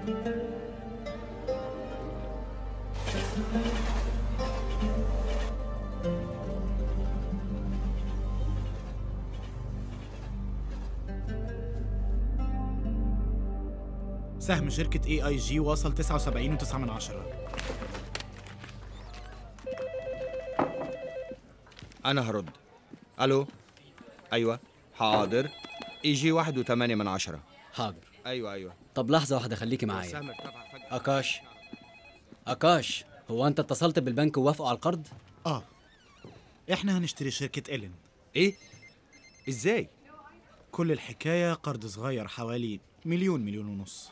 سهم شركة اي اي جي وصل 79.9 من عشرة أنا هرد ألو أيوة حاضر يجي واحد وثمانية من عشرة حاضر أيوة أيوة طب لحظة واحدة خليكي معايا السهم ارتفع فجأة أكاش أكاش هو أنت اتصلت بالبنك ووافقوا على القرض؟ اه احنا هنشتري شركة إلين إيه؟ إزاي؟ كل الحكاية قرض صغير حوالي مليون مليون ونص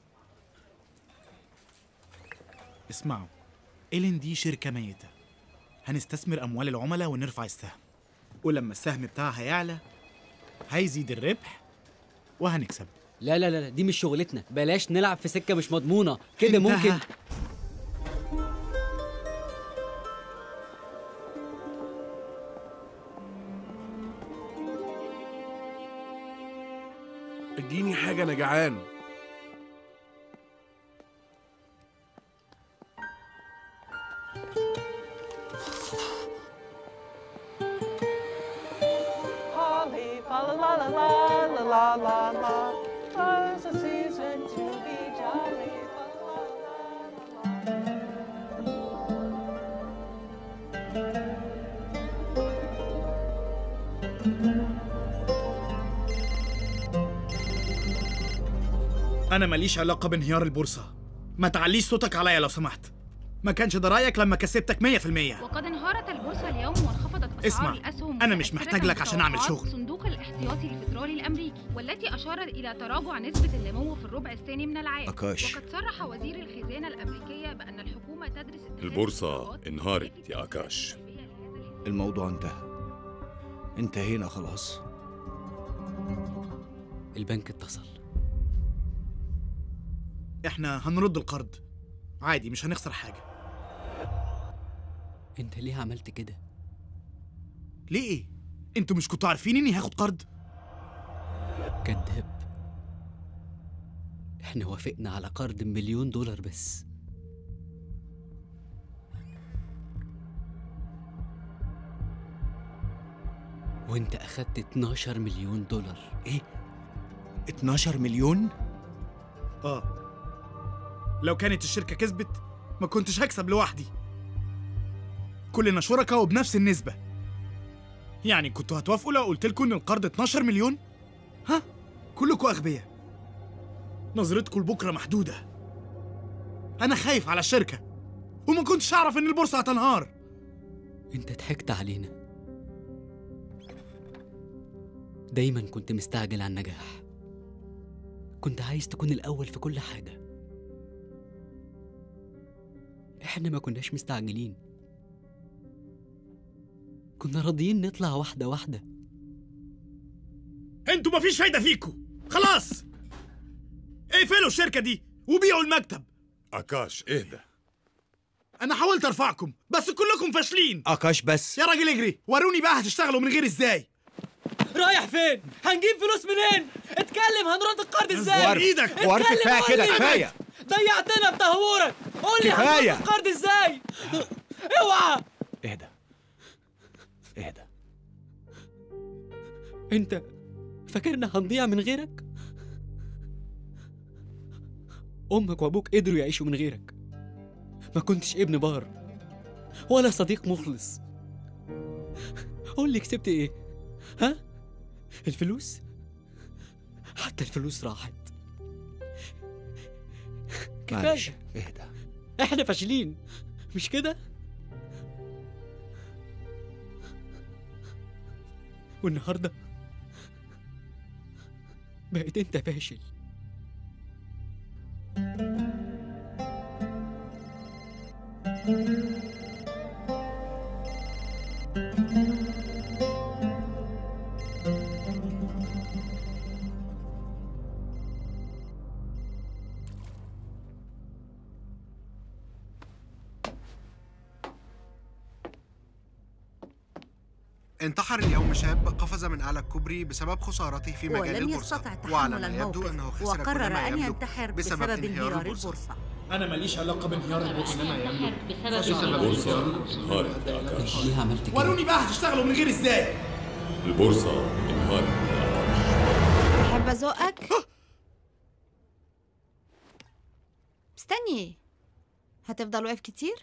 اسمعوا إلين دي شركة ميتة هنستثمر أموال العملاء ونرفع السهم ولما السهم بتاعها يعلى هيزيد الربح وهنكسب لا لا لا دي مش شغلتنا بلاش نلعب في سكة مش مضمونة كده انتهى. ممكن اديني حاجة أنا جعان Holly, fa la la la la la la la la. Tis the season to be jolly. Fa la la la la la. أنا ماليش علاقة بانهيار البورصة ما تعليش صوتك عليا لو سمحت ما كانش ده رأيك لما كسبتك 100% وقد انهارت البورصة اليوم وانخفضت أسعار اسمع، الأسهم أنا مش متأثرة محتاج لك عشان أعمل بتوقعات شغل. صندوق الاحتياطي الفيدرالي الأمريكي والتي أشارت إلى تراجع نسبة النمو في الربع الثاني من العام أكاش. وقد صرح وزير الخزانة الأمريكية بأن الحكومة تدرس اتخاذ البورصة خطوات انهارت لتجنب يا أكاش. التنمية لهذا الهدف. الموضوع انتهى انتهينا خلاص البنك اتصل احنا هنرد القرض عادي مش هنخسر حاجة أنت ليه عملت كده؟ ليه ايه؟ انتوا مش كنتوا عارفين اني هاخد قرض؟ كذاب احنا وافقنا على قرض مليون دولار بس وانت اخدت 12 مليون دولار إيه؟ 12 مليون؟ اه لو كانت الشركة كسبت ما كنتش هكسب لوحدي كلنا شركاء وبنفس النسبة يعني كنتوا هتوافقوا لو قلت لكم ان القرض 12 مليون؟ ها؟ كلكم أغبياء نظرتكم لبكرة محدودة أنا خايف على الشركة وما كنتش أعرف إن البورصة هتنهار انت ضحكت علينا دايما كنت مستعجل على النجاح كنت عايز تكون الأول في كل حاجة احنا ما كناش مستعجلين كنا راضيين نطلع واحدة واحدة انتوا مفيش فايدة فيكوا خلاص اقفلوا الشركة دي وبيعوا المكتب أكاش اهدى أنا حاولت أرفعكم بس كلكم فاشلين أكاش بس يا راجل اجري وروني بقى هتشتغلوا من غير ازاي رايح فين؟ هنجيب فلوس منين؟ اتكلم هنرد القرض ازاي؟ وارف. إيدك. وارف اتكلم كفاية قول كده لي. كفاية ضيعتنا بتهورك قول لي كفاية. هنرد القرض ازاي؟ اوعى اهدى اهدى انت فاكرنا هنضيع من غيرك؟ امك وابوك قدروا يعيشوا من غيرك ما كنتش ابن بار ولا صديق مخلص قول لي كسبت ايه ها الفلوس حتى الفلوس راحت معلش كفايه اهدى احنا فاشلين مش كده والنهارده بقيت انت فاشل انتحر اليوم شاب قفز من أعلى الكوبري بسبب خسارته في مجال ولم البورصة يستطع وعلى تحمل ما يبدو الموقف أنه خسر كل وقرر ما أن يملك ينتحر بسبب بسبب انهيار انهيار البورصة البورصة انا ماليش علاقه بانهيار البورصه البورصة انهارت آكاش ليه عملت كده؟ وروني بقى هتشتغلوا من غير ازاي البورصة انهارت آكاش تحب ازقك استني هتفضل واقف كتير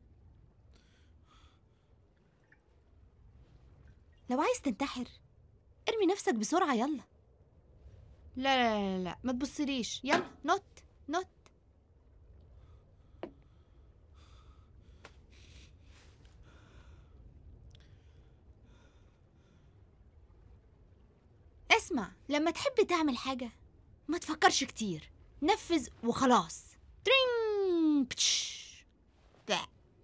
لو عايز تنتحر ارمي نفسك بسرعة يلا لا لا لا لا, لا. ما تبصليش يلا نط نط اسمع لما تحب تعمل حاجة ما تفكرش كتير نفذ وخلاص ترين بتش. بع.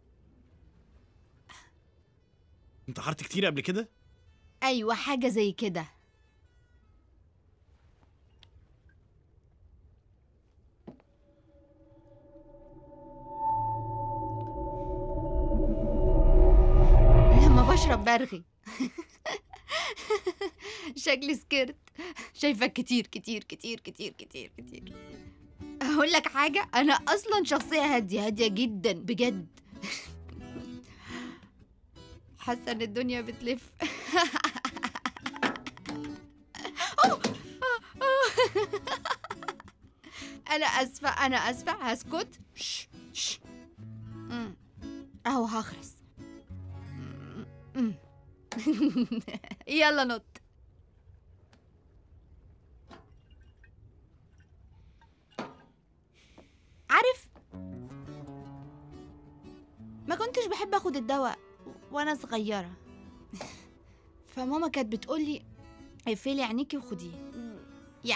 انتحرت كتير قبل كده ايوه حاجة زي كده لما بشرب برغي شكلي سكرت شايفك كتير كتير كتير كتير كتير كتير اقول لك حاجة انا اصلا شخصية هادية هادية جدا بجد حاسة ان الدنيا بتلف انا اسفة انا اسفة هسكت شش، شش. مم. اهو هخرس مم. يلا نط عارف ما كنتش بحب اخد الدواء وانا صغيرة فماما كانت بتقولي اقفلي عينيكي وخديه يا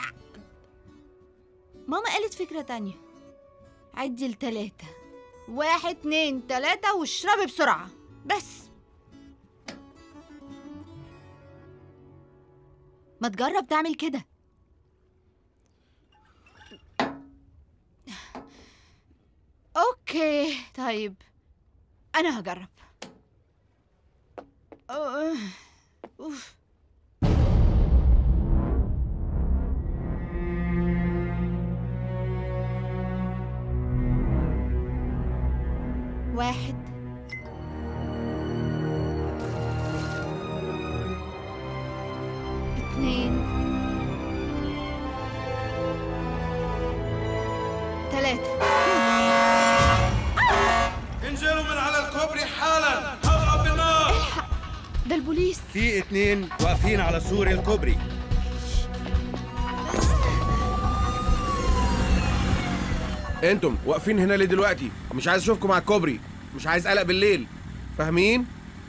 ماما قالت فكرة تانية عدي لتلاتة واحد اتنين تلاتة واشربي بسرعة بس ما تجرب تعمل كده اوكي طيب انا هجرب أوه. اوف واحد اتنين تلاتة انزلوا من على الكوبري حالا هضرب بالنار ده البوليس في اتنين واقفين على سور الكوبري انتم واقفين هنا ليه دلوقتي مش عايز اشوفكم على الكوبري مش عايز قلق بالليل فاهمين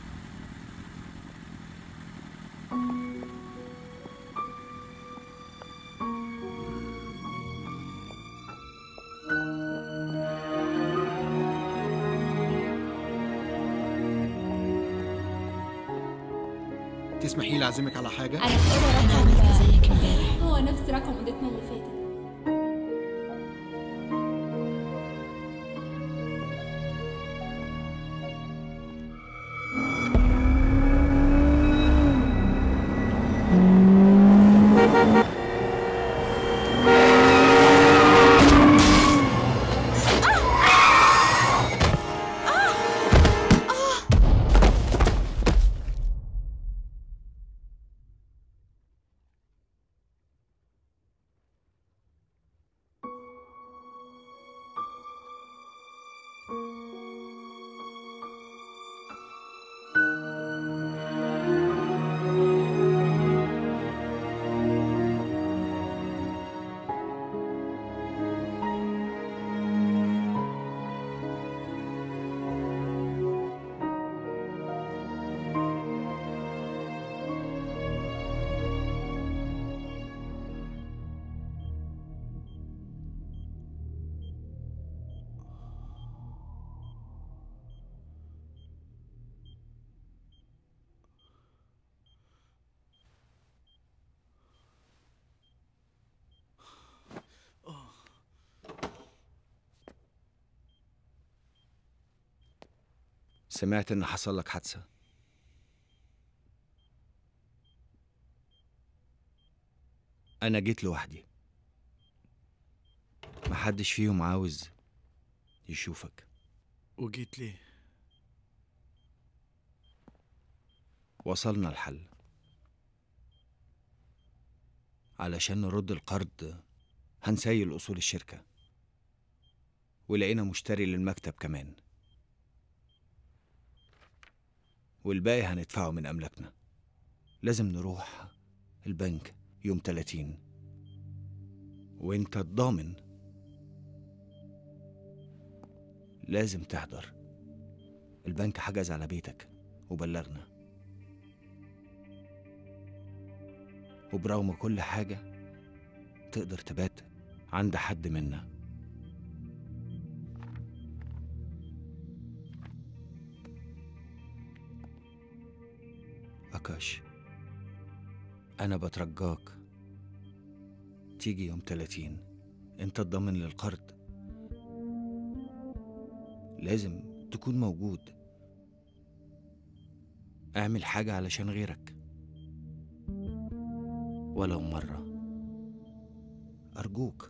تسمحي لي أعزمك على حاجة؟ انا انا عملت زيك امبارح هو نفس رقم اوضتنا اللي فاتت سمعت ان حصل لك حادثه أنا جيت لوحدي محدش فيهم عاوز يشوفك وجيت ليه وصلنا الحل علشان نرد القرض هنسيل أصول الشركة ولقينا مشتري للمكتب كمان والباقي هندفعه من أملاكنا لازم نروح البنك يوم 30 وانت الضامن لازم تحضر البنك حجز على بيتك وبلغنا وبرغم كل حاجة تقدر تبات عند حد منا أكاش أنا بترجاك تيجي يوم 30 أنت الضامن للقرض لازم تكون موجود اعمل حاجة علشان غيرك ولو مرة أرجوك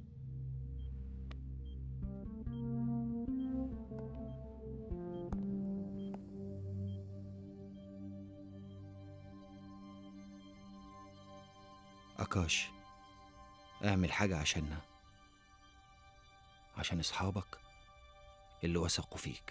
أكاش اعمل حاجة عشاننا عشان أصحابك اللي وثقوا فيك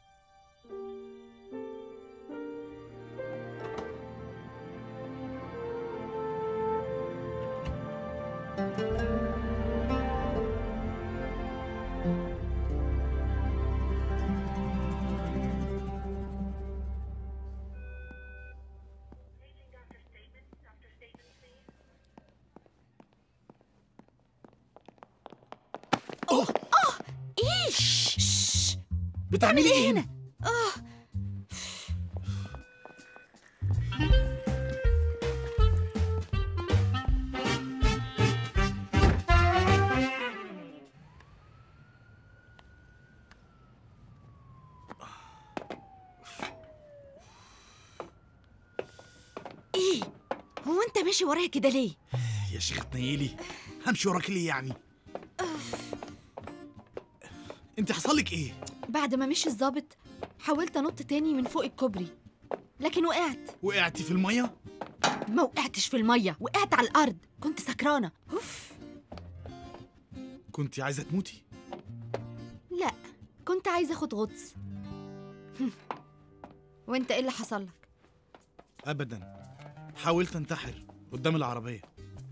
ايه شش. بتعملي ايه هنا اه ايه هو انت ماشي ورايا كده ليه يا شيخ تنيلي همشي وراك ليه يعني انت حصل لك ايه بعد ما مشي الظابط حاولت انط تاني من فوق الكوبري لكن وقعت وقعتي في الميه ما وقعتش في الميه وقعت على الارض كنت سكرانه اوف كنت عايزه تموتي لا كنت عايزه اخد غطس هم. وانت ايه اللي حصل لك ابدا حاولت انتحر قدام العربيه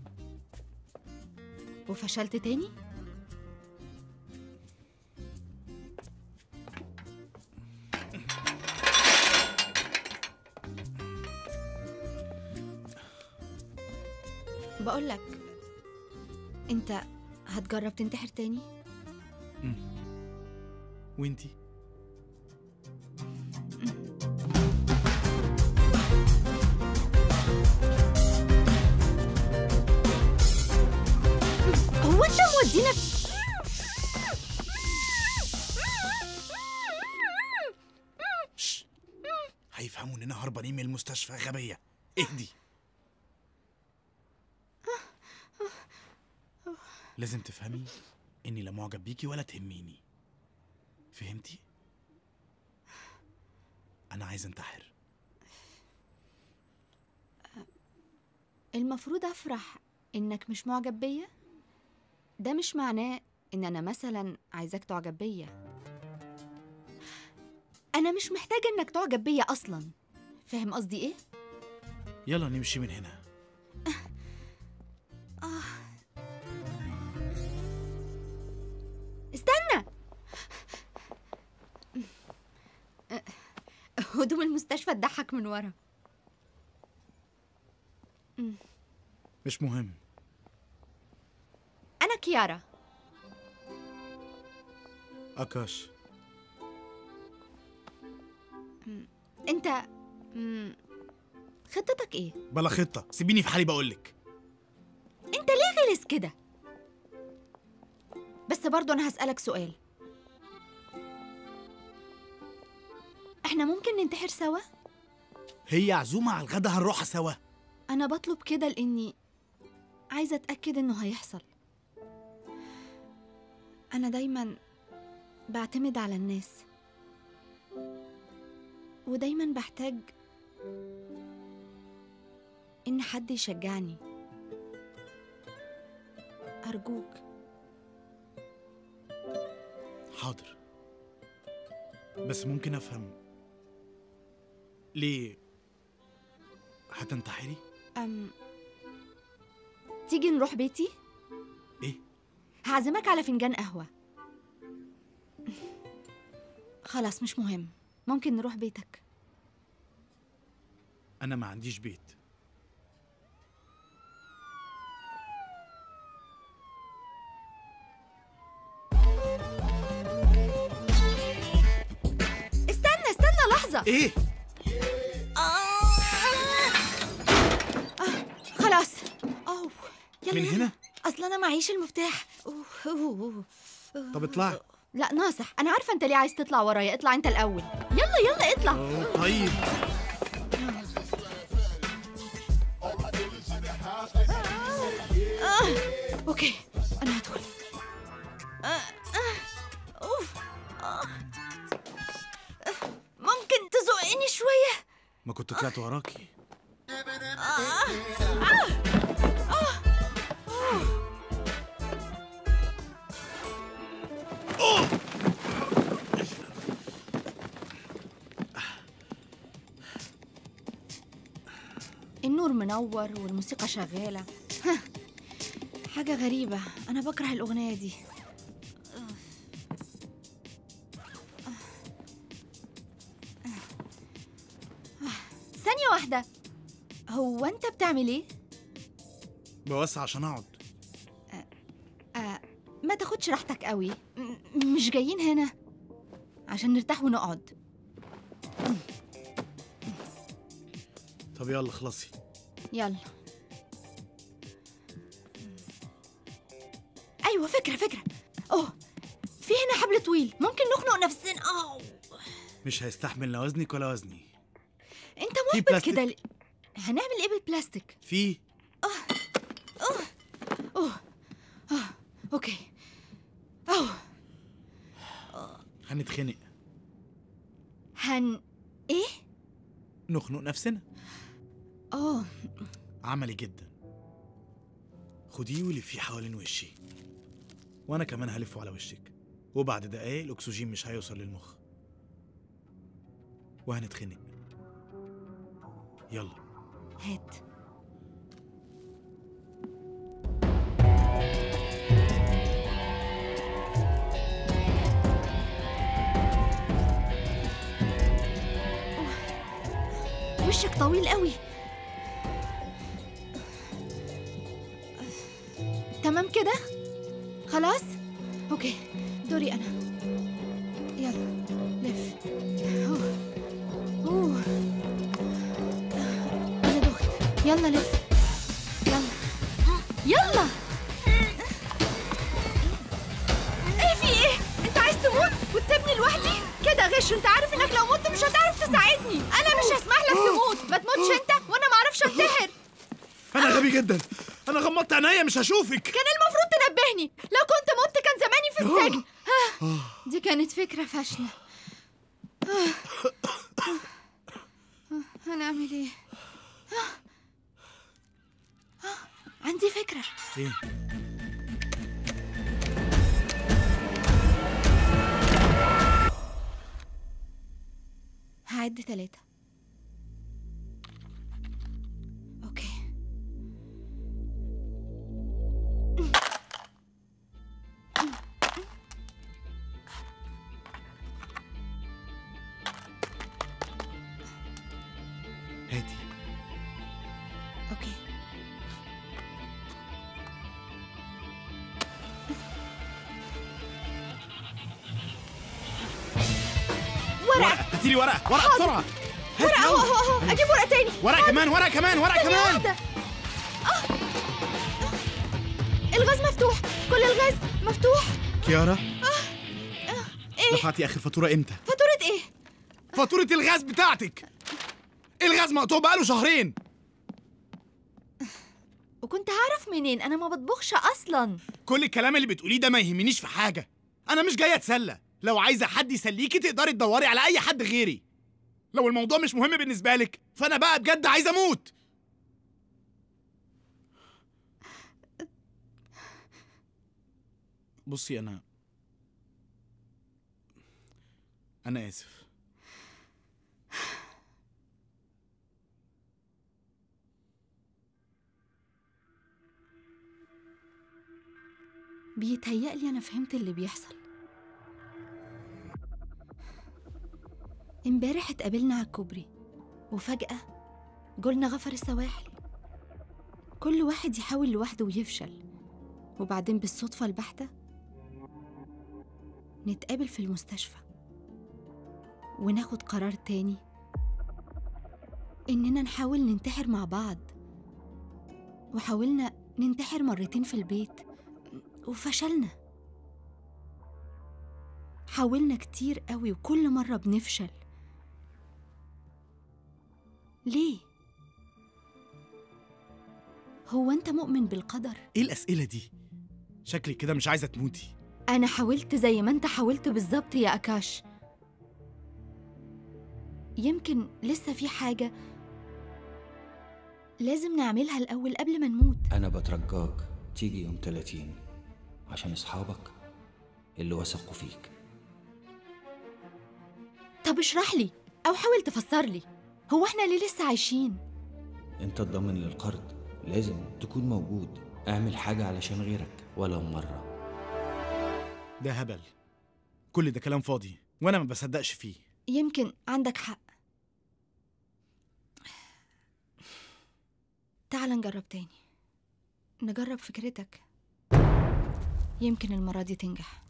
وفشلت تاني بقول لك انت هتجرب تنتحر تاني وانتي هو انت مودينا في شش. هيفهموا اننا هربانين من المستشفى غبيه اهدي لازم تفهمي اني لا معجب بيكي ولا تهميني فهمتي انا عايز انتحر المفروض افرح انك مش معجب بيا ده مش معناه ان انا مثلا عايزاك تعجب بيا انا مش محتاجه انك تعجب بيا اصلا فاهم قصدي ايه يلا نمشي من هنا استنى هدوم المستشفى تضحك من ورا مش مهم انا كيارا اكاش انت مم، خطتك ايه بلا خطه سيبيني في حالي بقولك انت ليه غلس كده بس برضو انا هسألك سؤال احنا ممكن ننتحر سوا هي عزومه على الغدا هنروحها سوا انا بطلب كده لاني عايزة أتأكد إنه هيحصل أنا دايما بعتمد على الناس ودايما بحتاج إن حد يشجعني أرجوك حاضر بس ممكن افهم ليه هتنتحري أم تيجي نروح بيتي؟ إيه؟ هعزمك على فنجان قهوة خلاص مش مهم ممكن نروح بيتك انا ما عنديش بيت استنى استنى لحظة ايه خلاص أوه يلا من يلا. هنا أصل أنا معيش المفتاح أوه. أوه. أوه. طب اطلعي لا ناصح أنا عارفة أنت ليه عايز تطلع ورايا اطلع أنت الأول يلا يلا اطلع أوه، طيب آه. أوكي أنا هدخل آه. آه. أوف آه. آه. ممكن تزقني شوية ما كنت طلعت وراكي النور منور والموسيقى شغالة ها، حاجة غريبة أنا بكره الأغنية دي ثانية واحدة هو أنت بتعمل إيه؟ بوسع عشان اقعد آه ما تاخدش راحتك قوي م- مش جايين هنا عشان نرتاح ونقعد طب يلا خلصي يلا ايوه فكره فكره اوه في هنا حبل طويل ممكن نخنق نفسنا اه مش هيستحمل لا وزنك ولا وزني انت في محبط بلاستيك؟ كده ليه؟ هنعمل ايه بالبلاستيك في اوه اه اوكي اوه هنتخنق هن ايه نخنق نفسنا اه عملي جدا خديه ولفيه حوالين وشي وانا كمان هلفه على وشك وبعد دقايق الاكسجين مش هيوصل للمخ وهنتخنق يلا هات أوه. وشك طويل قوي تمام كده خلاص اوكي دوري انا يلا لف أوه. أوه. انا دخت يلا لف يلا يلا ايه في ايه انت عايز تموت وتسيبني لوحدي كده غش انت عارف انك لو مت مش هتعرف تساعدني انا مش هسمح لك تموت ما تموتش انت وانا ما اعرفش انتحر انا غبي جدا انا غمضت عينيا مش هشوفك كان المفروض تنبهني لو كنت مت كان زماني في السجن آه، دي كانت فكرة فاشلة آه. آه، هنعمل ايه آه. آه، عندي فكرة ايه هعد ثلاثة اوكي هاتي اوكي ورقة هاتي لي ورقه ورقه بسرعه ورقة اهو اهو اهو اجيب ورقة تاني ورقه كمان ورقه كمان ورقه ثانية كمان واحدة. آه. آه. الغاز مفتوح كل الغاز مفتوح كيارا ايه دفعتي اخر فاتوره امتى فاتورة ايه فاتوره الغاز بتاعتك الغاز مقطوع بقاله شهرين وكنت هعرف منين انا ما بطبخش اصلا كل الكلام اللي بتقوليه ده ما يهمنيش في حاجه انا مش جاي اتسلى لو عايزه حد يسليكي تقدري تدوري على اي حد غيري لو الموضوع مش مهم بالنسبه لك فانا بقى بجد عايز اموت بصي انا انا اسف بيتهيألي أنا فهمت اللي بيحصل امبارح اتقابلنا على الكوبري وفجأة جولنا غفر السواحل كل واحد يحاول لوحده ويفشل وبعدين بالصدفة البحتة نتقابل في المستشفى وناخد قرار تاني إننا نحاول ننتحر مع بعض وحاولنا ننتحر مرتين في البيت وفشلنا حاولنا كتير قوي وكل مرة بنفشل ليه؟ هو أنت مؤمن بالقدر؟ ايه الاسئله دي شكلي كده مش عايزه تموتي أنا حاولت زي ما أنت حاولت بالظبط يا أكاش يمكن لسه في حاجة لازم نعملها الأول قبل ما نموت أنا بترجاك تيجي يوم 30 عشان أصحابك اللي وثقوا فيك طب اشرح لي أو حاول تفسر لي هو احنا ليه لسه عايشين؟ أنت الضامن للقرض لازم تكون موجود اعمل حاجة علشان غيرك ولو مرة ده هبل كل ده كلام فاضي وانا ما بصدقش فيه يمكن عندك حق تعال نجرب تاني نجرب فكرتك يمكن المرة دي تنجح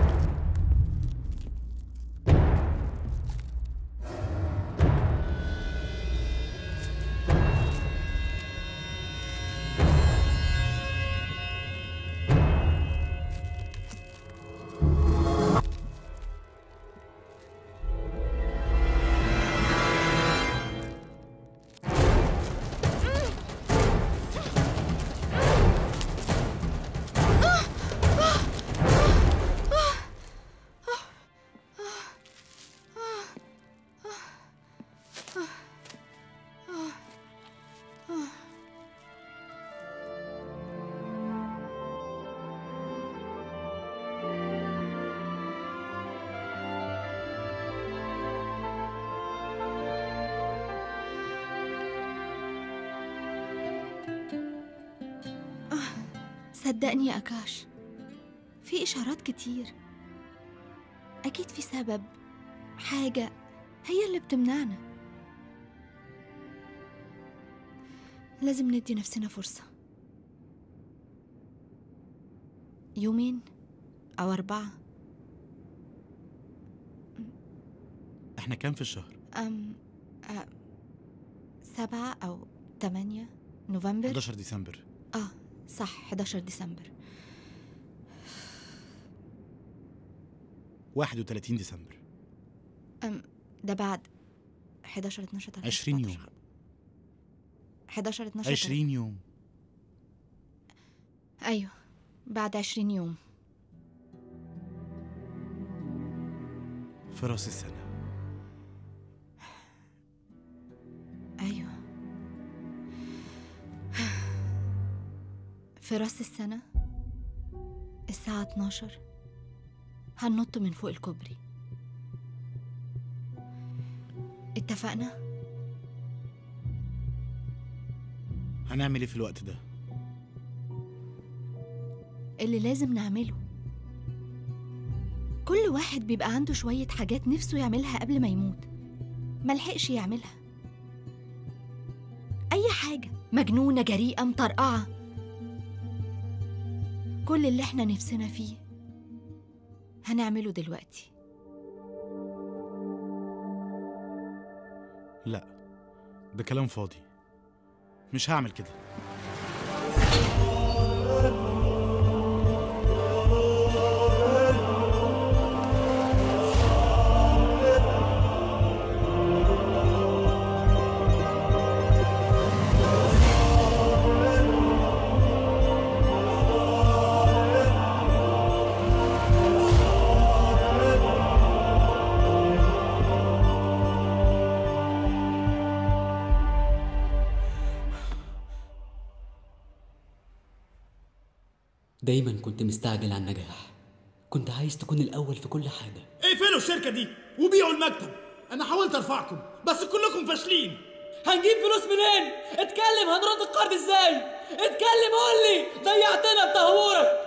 صدقني يا أكاش في إشارات كتير أكيد في سبب حاجة هي اللي بتمنعنا لازم ندي نفسنا فرصة يومين أو أربعة احنا كام في الشهر أم أه سبعة أو تمانية نوفمبر 11 ديسمبر آه صح 11 ديسمبر 31 ديسمبر أم ده بعد 11 12 13 20 يوم 11 12 20 يوم أيوه بعد 20 يوم في راس السنة أيوه في راس السنة الساعة 12 هننط من فوق الكوبري اتفقنا؟ هنعمل ايه في الوقت ده اللي لازم نعمله كل واحد بيبقى عنده شوية حاجات نفسه يعملها قبل ما يموت ملحقش يعملها أي حاجة مجنونة جريئة مطرقعة كل اللي احنا نفسنا فيه هنعمله دلوقتي لا ده كلام فاضي مش هعمل كده دايما كنت مستعجل على النجاح كنت عايز تكون الأول في كل حاجة اقفلوا الشركة دي وبيعوا المكتب أنا حاولت أرفعكم بس كلكم فاشلين هنجيب فلوس منين؟ اتكلم هنرد القرض ازاي؟ اتكلم قول لي ضيعتنا بتهورك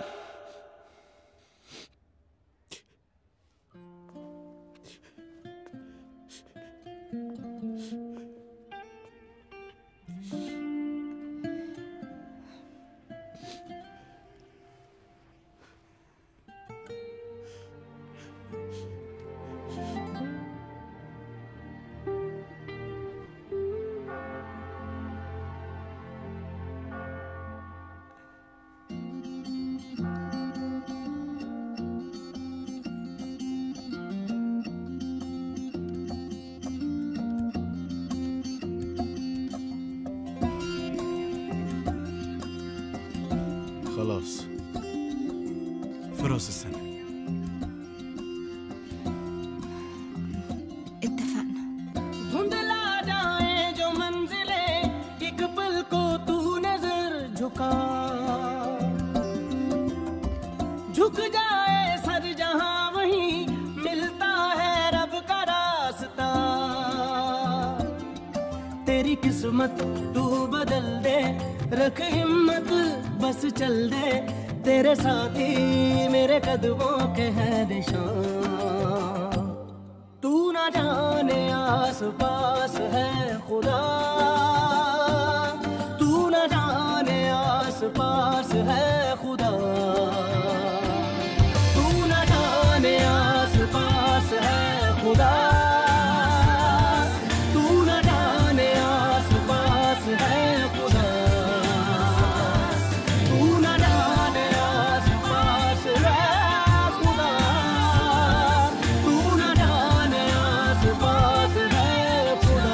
خلاص في راس السنة اتفقنا धुंधला जाए जो मंजिले एक पल को तू नजर झुका झुक जाए सर जहां वहीं मिलता है रब का रास्ता तेरी किस्मत तू बदल दे रख हिम्मत बस चल दे तेरे साथी मेरे कदमों के है निशान तू ना जाने आस पास है खुदा तू ना जाने आस पास है खुदा तू ना जाने आस पास है खुदा तू ना जाने आस पास है खुदा तू ना जाने आस पास है खुदा तू ना जाने आस पास है खुदा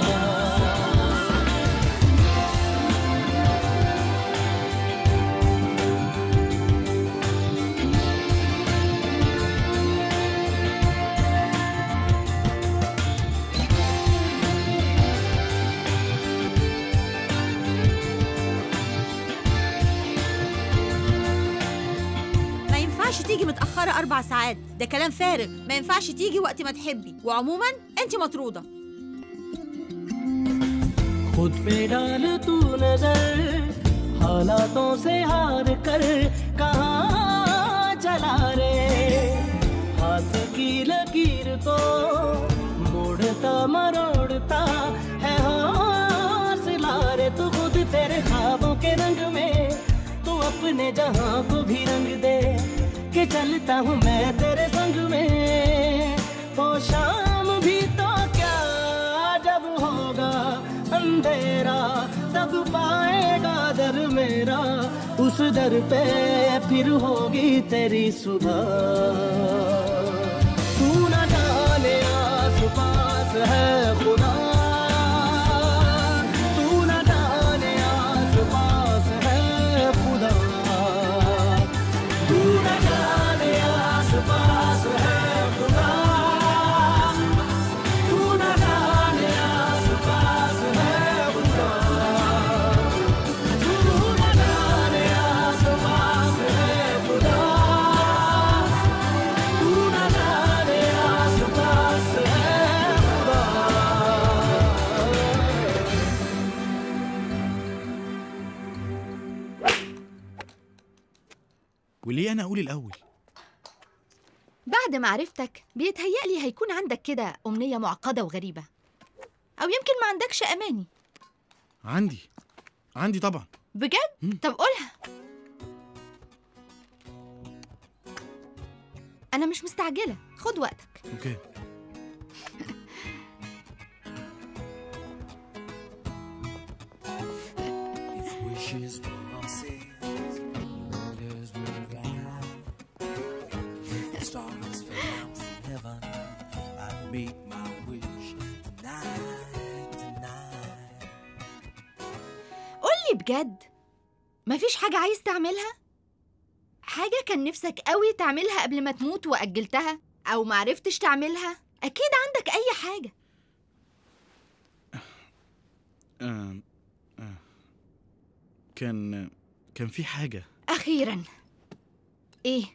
ما ينفعش تيجي متأخرة أربع ساعات ده كلام فارغ ما ينفعش تيجي وقت ما تحبي وعموما أنت مطرودة खुद पे डाल तू नजर हालातों से हार कर कहाँ चला रे हाथ की लकीर तो मोड़ता मरोड़ता है हौसला रे तू खुद तेरे ख्वाबों के रंग में तू अपने जहां को भी रंग दे के चलता हूँ मैं तेरे संग में तो शाम भी तो क्या जब होगा अंधेरा तब पाएगा दर मेरा उस दर पे फिर होगी तेरी सुबह तू न जाने आस पास है खुदा तू न जाने आस पास है खुदा तू न जाने आस पास है खुदा तू न जाने आस पास है खुदा तू न जाने आस पास है खुदा तू न जाने आस पास है खुदा وليه أنا أقول الأول بعد ما عرفتك بيتهيألي هيكون عندك كده أمنية معقدة وغريبة أو يمكن ما عندكش أماني عندي عندي طبعا بجد؟ طب قولها أنا مش مستعجلة خد وقتك أوكي If wishes were all sins, murders were right. If the stars fell out from heaven, I'd make my wish tonight, tonight. قولي بجد مفيش حاجة عايز تعملها؟ حاجة كان نفسك قوي تعملها قبل ما تموت وأجلتها أو معرفتش تعملها أكيد عندك أي حاجة آه. آه. كان كان في حاجة أخيرا ايه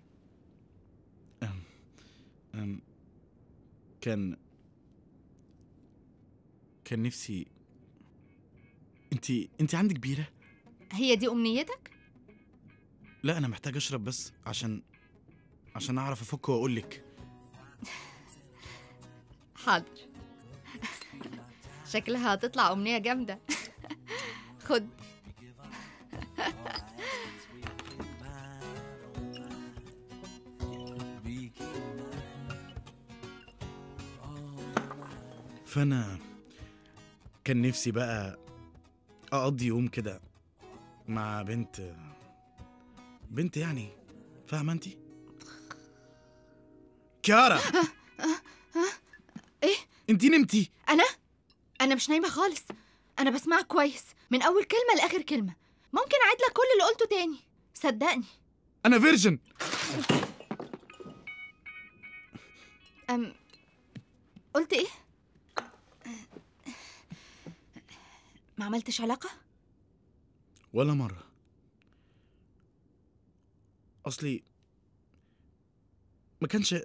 أم، كان كان نفسي انت انت عندك بيره هي دي امنيتك لا انا محتاج اشرب بس عشان عشان اعرف افك واقول لك حاضر شكلها هتطلع امنيه جامده خد فانا كان نفسي بقى اقضي يوم كده مع بنت بنت يعني فاهمه انت كيارا ايه انت نمتي انا انا مش نايمه خالص انا بسمعك كويس من اول كلمه لاخر كلمه ممكن اعيد لك كل اللي قلته تاني صدقني انا فيرجن أم قلت ايه ما عملتش علاقه ولا مره اصلي ما كانش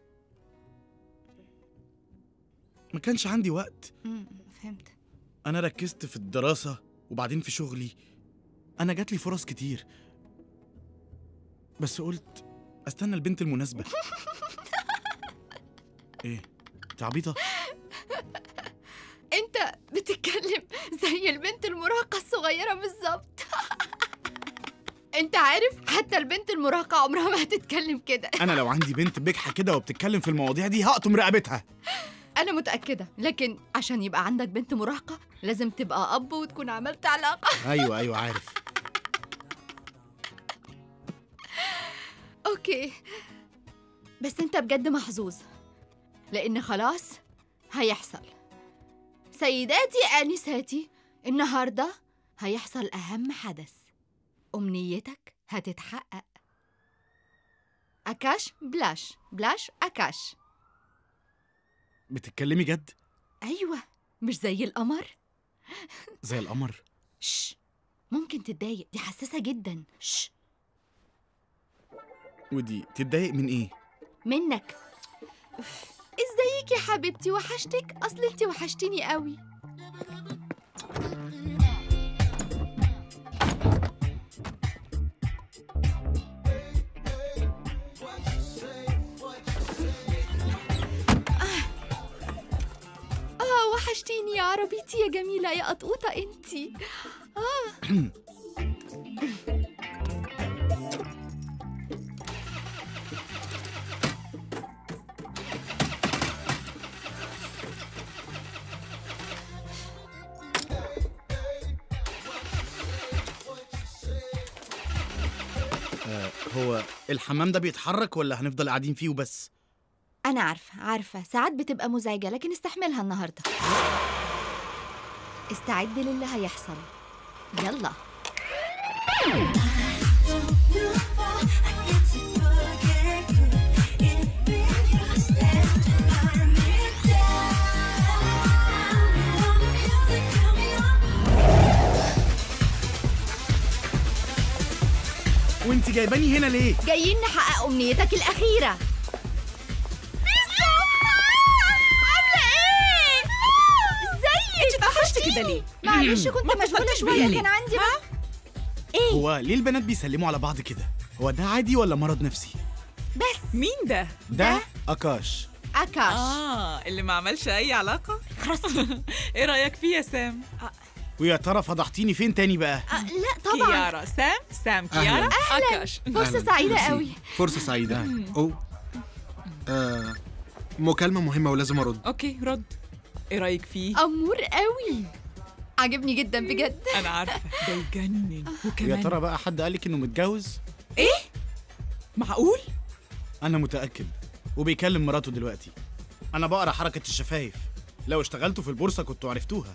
ما كانش عندي وقت مم، فهمت انا ركزت في الدراسه وبعدين في شغلي انا جات لي فرص كتير بس قلت استنى البنت المناسبه ايه انت عبيطه انت بتتكلم زي البنت المراهقه الصغيره بالظبط انت عارف حتى البنت المراهقه عمرها ما هتتكلم كده انا لو عندي بنت بجحه كده وبتتكلم في المواضيع دي هقطم رقبتها انا متاكده لكن عشان يبقى عندك بنت مراهقه لازم تبقى اب وتكون عملت علاقه ايوه ايوه عارف اوكي بس انت بجد محظوظ لان خلاص هيحصل سيداتي انساتي النهارده هيحصل اهم حدث امنيتك هتتحقق اكاش بلاش بلاش اكاش بتتكلمي جد ايوه مش زي القمر زي القمر شش ممكن تتضايق دي حساسه جدا شش ودي تتضايق من ايه منك أف، ازيك يا حبيبتي وحشتك اصل انتي وحشتيني قوي اه وحشتيني يا عربيتي يا جميلة يا قطقوطة انتي اه آه هو الحمام ده بيتحرك ولا هنفضل قاعدين فيه وبس أنا عارفة عارفة ساعات بتبقى مزعجة لكن استحملها النهاردة استعد للي هيحصل يلا وانت جايباني هنا ليه جايين نحقق أمنيتك الأخيرة عاملة إيه؟ ازيك؟ انت اتأخرتي كده ليه؟ معلش كنت ما مشغولة اتفقتش شوية بيا ليه؟ كان عندي بس هو ليه البنات بيسلموا على بعض كده هو ده عادي ولا مرض نفسي بس مين ده؟ ده اكاش أكاش اه اللي ما عملش اي علاقة ايه رأيك فيه يا سام؟ ويا ترى فضحتيني فين تاني بقى آه، لا طبعا كيارا سام سام أهلاً. كيارا أهلاً. أكاش فرصة أهلاً. سعيدة ميرسي. قوي فرصة سعيدة أوه آه مكالمة مهمة ولازم أرد اوكي رد ايه رأيك فيه؟ أمور قوي عجبني جدا بجد انا عارفة ده يجنن يا وكمان ترى بقى حد قالك انه متجوز ايه؟ معقول؟ انا متاكد وبيكلم مراته دلوقتي انا بقرا حركه الشفايف لو اشتغلتوا في البورصه كنتوا عرفتوها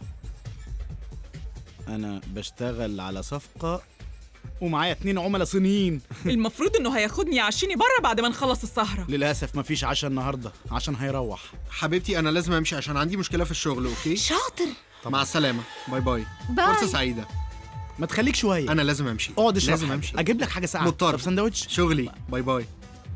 انا بشتغل على صفقه ومعايا اتنين عملاء صينيين المفروض انه هياخدني يعشيني بره بعد ما نخلص السهرة للاسف مفيش عشاء النهارده عشان هيروح حبيبتي أنا لازم أمشي عشان عندي مشكلة في الشغل أوكي شاطر مع السلامة باي باي باي. فرصة سعيدة ما تخليك شويه انا لازم امشي اقعد اشرب لازم حاجة. امشي اجيب لك حاجه ساقعه مضطر طب سندوتش شغلي باي باي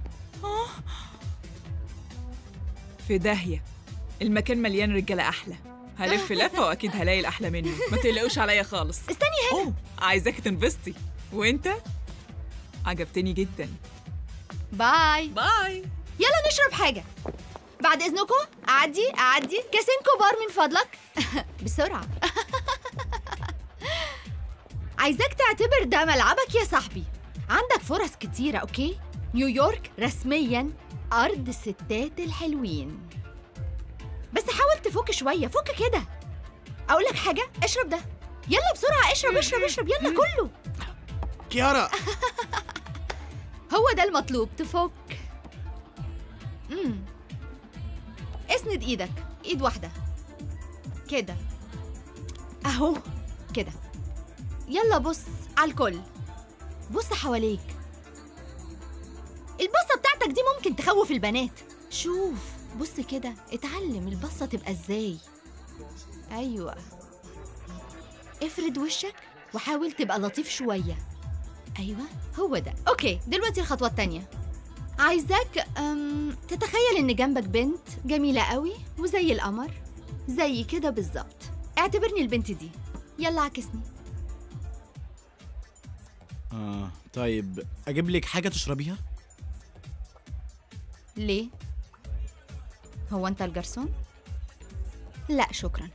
في داهية المكان مليان رجالة أحلى هلف لفة وأكيد هلاقي الأحلى منه ما تقلقوش عليا خالص استني هنا أوه عايزاكي تنبسطي وأنت عجبتني جدا باي باي يلا نشرب حاجة بعد إذنكم أعدي أعدي كاسين كبار من فضلك بسرعة عايزاك تعتبر ده ملعبك يا صاحبي عندك فرص كتيرة أوكي؟ نيويورك رسميا أرض الستات الحلوين بس حاول تفك شوية فك كده أقول لك حاجة اشرب ده يلا بسرعة اشرب اشرب اشرب يلا كله كيارا هو ده المطلوب تفك امم اسند ايدك ايد واحدة كده اهو كده يلا بص على الكل بص حواليك البصة بتاعتك دي ممكن تخوف البنات شوف بص كده اتعلم البصة تبقى ازاي ايوه افرد وشك وحاول تبقى لطيف شوية ايوه هو ده اوكي دلوقتي الخطوة التانية عايزاك أم تتخيل ان جنبك بنت جميلة قوي وزي القمر زي كده بالظبط اعتبرني البنت دي يلا عكسني اه طيب اجيب لك حاجه تشربيها ليه هو انت الجرسون لا شكرا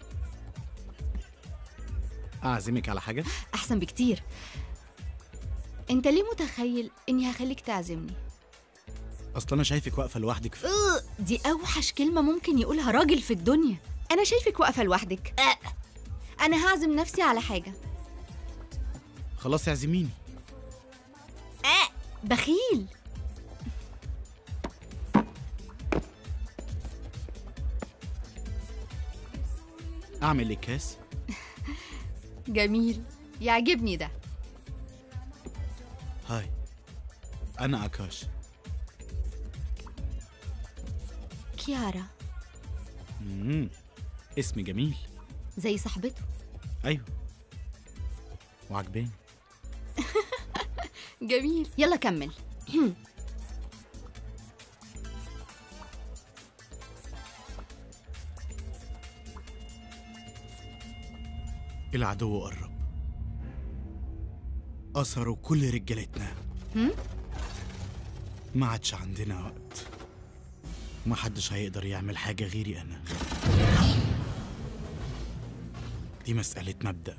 اعزمك على حاجه احسن بكتير انت ليه متخيل اني هخليك تعزمني اصل انا شايفك واقفه لوحدك في... أه، دي اوحش كلمة ممكن يقولها راجل في الدنيا انا شايفك واقفة لوحدك أه. انا هعزم نفسي على حاجة خلاص اعزميني أه. بخيل اعمل لك كاس جميل يعجبني ده هاي انا اكاش كيارا امم اسم جميل زي صاحبته ايوه وعجباني جميل يلا كمل العدو قرب أثروا كل رجالتنا هم؟ ما عادش عندنا وقت ما حدش هيقدر يعمل حاجة غيري أنا دي مسألة مبدأ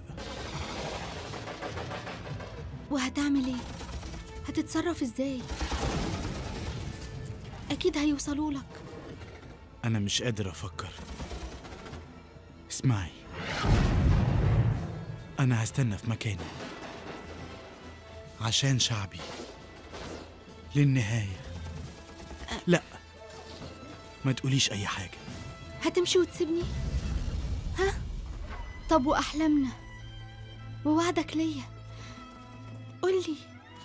وهتعمل ايه هتتصرف ازاي اكيد هيوصلوا لك أنا مش قادر أفكر اسمعي أنا هستنى في مكاني عشان شعبي للنهاية لا ما تقوليش أي حاجة هتمشي وتسيبني ها طب واحلامنا ووعدك ليا قولي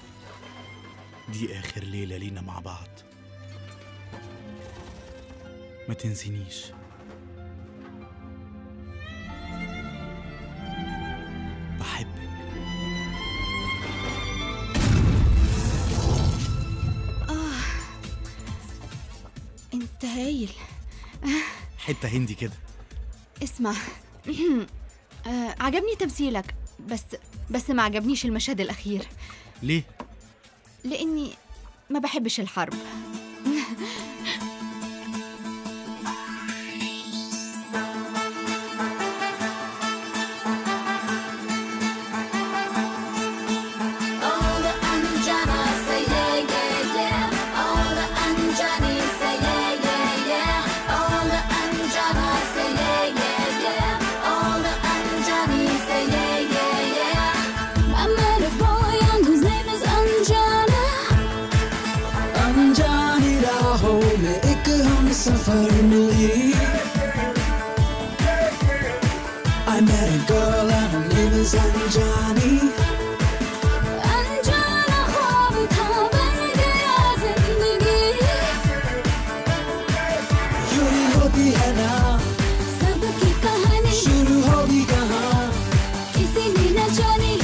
دي آخر ليلة لينا مع بعض ما تنسينيش بحبك اه انت هايل حتة هندي كده اسمع آه عجبني تمثيلك بس بس ما عجبنيش المشهد الأخير ليه؟ لأني ما بحبش الحرب All the Anjana say yeah, yeah, yeah. All the Anjani say yeah, yeah, yeah. All the Anjana say yeah, yeah, yeah. All the Anjani say yeah, yeah, yeah. I met a boy and his name is Anjana. अनजानी राहों में एक हम सफर मिली I met a girl and her name is Anjani Anjana ख्वाब था बन गया जिंदगी यूं होती है ना सबकी कहानी शुरू होगी कहाँ किसी ने न जानी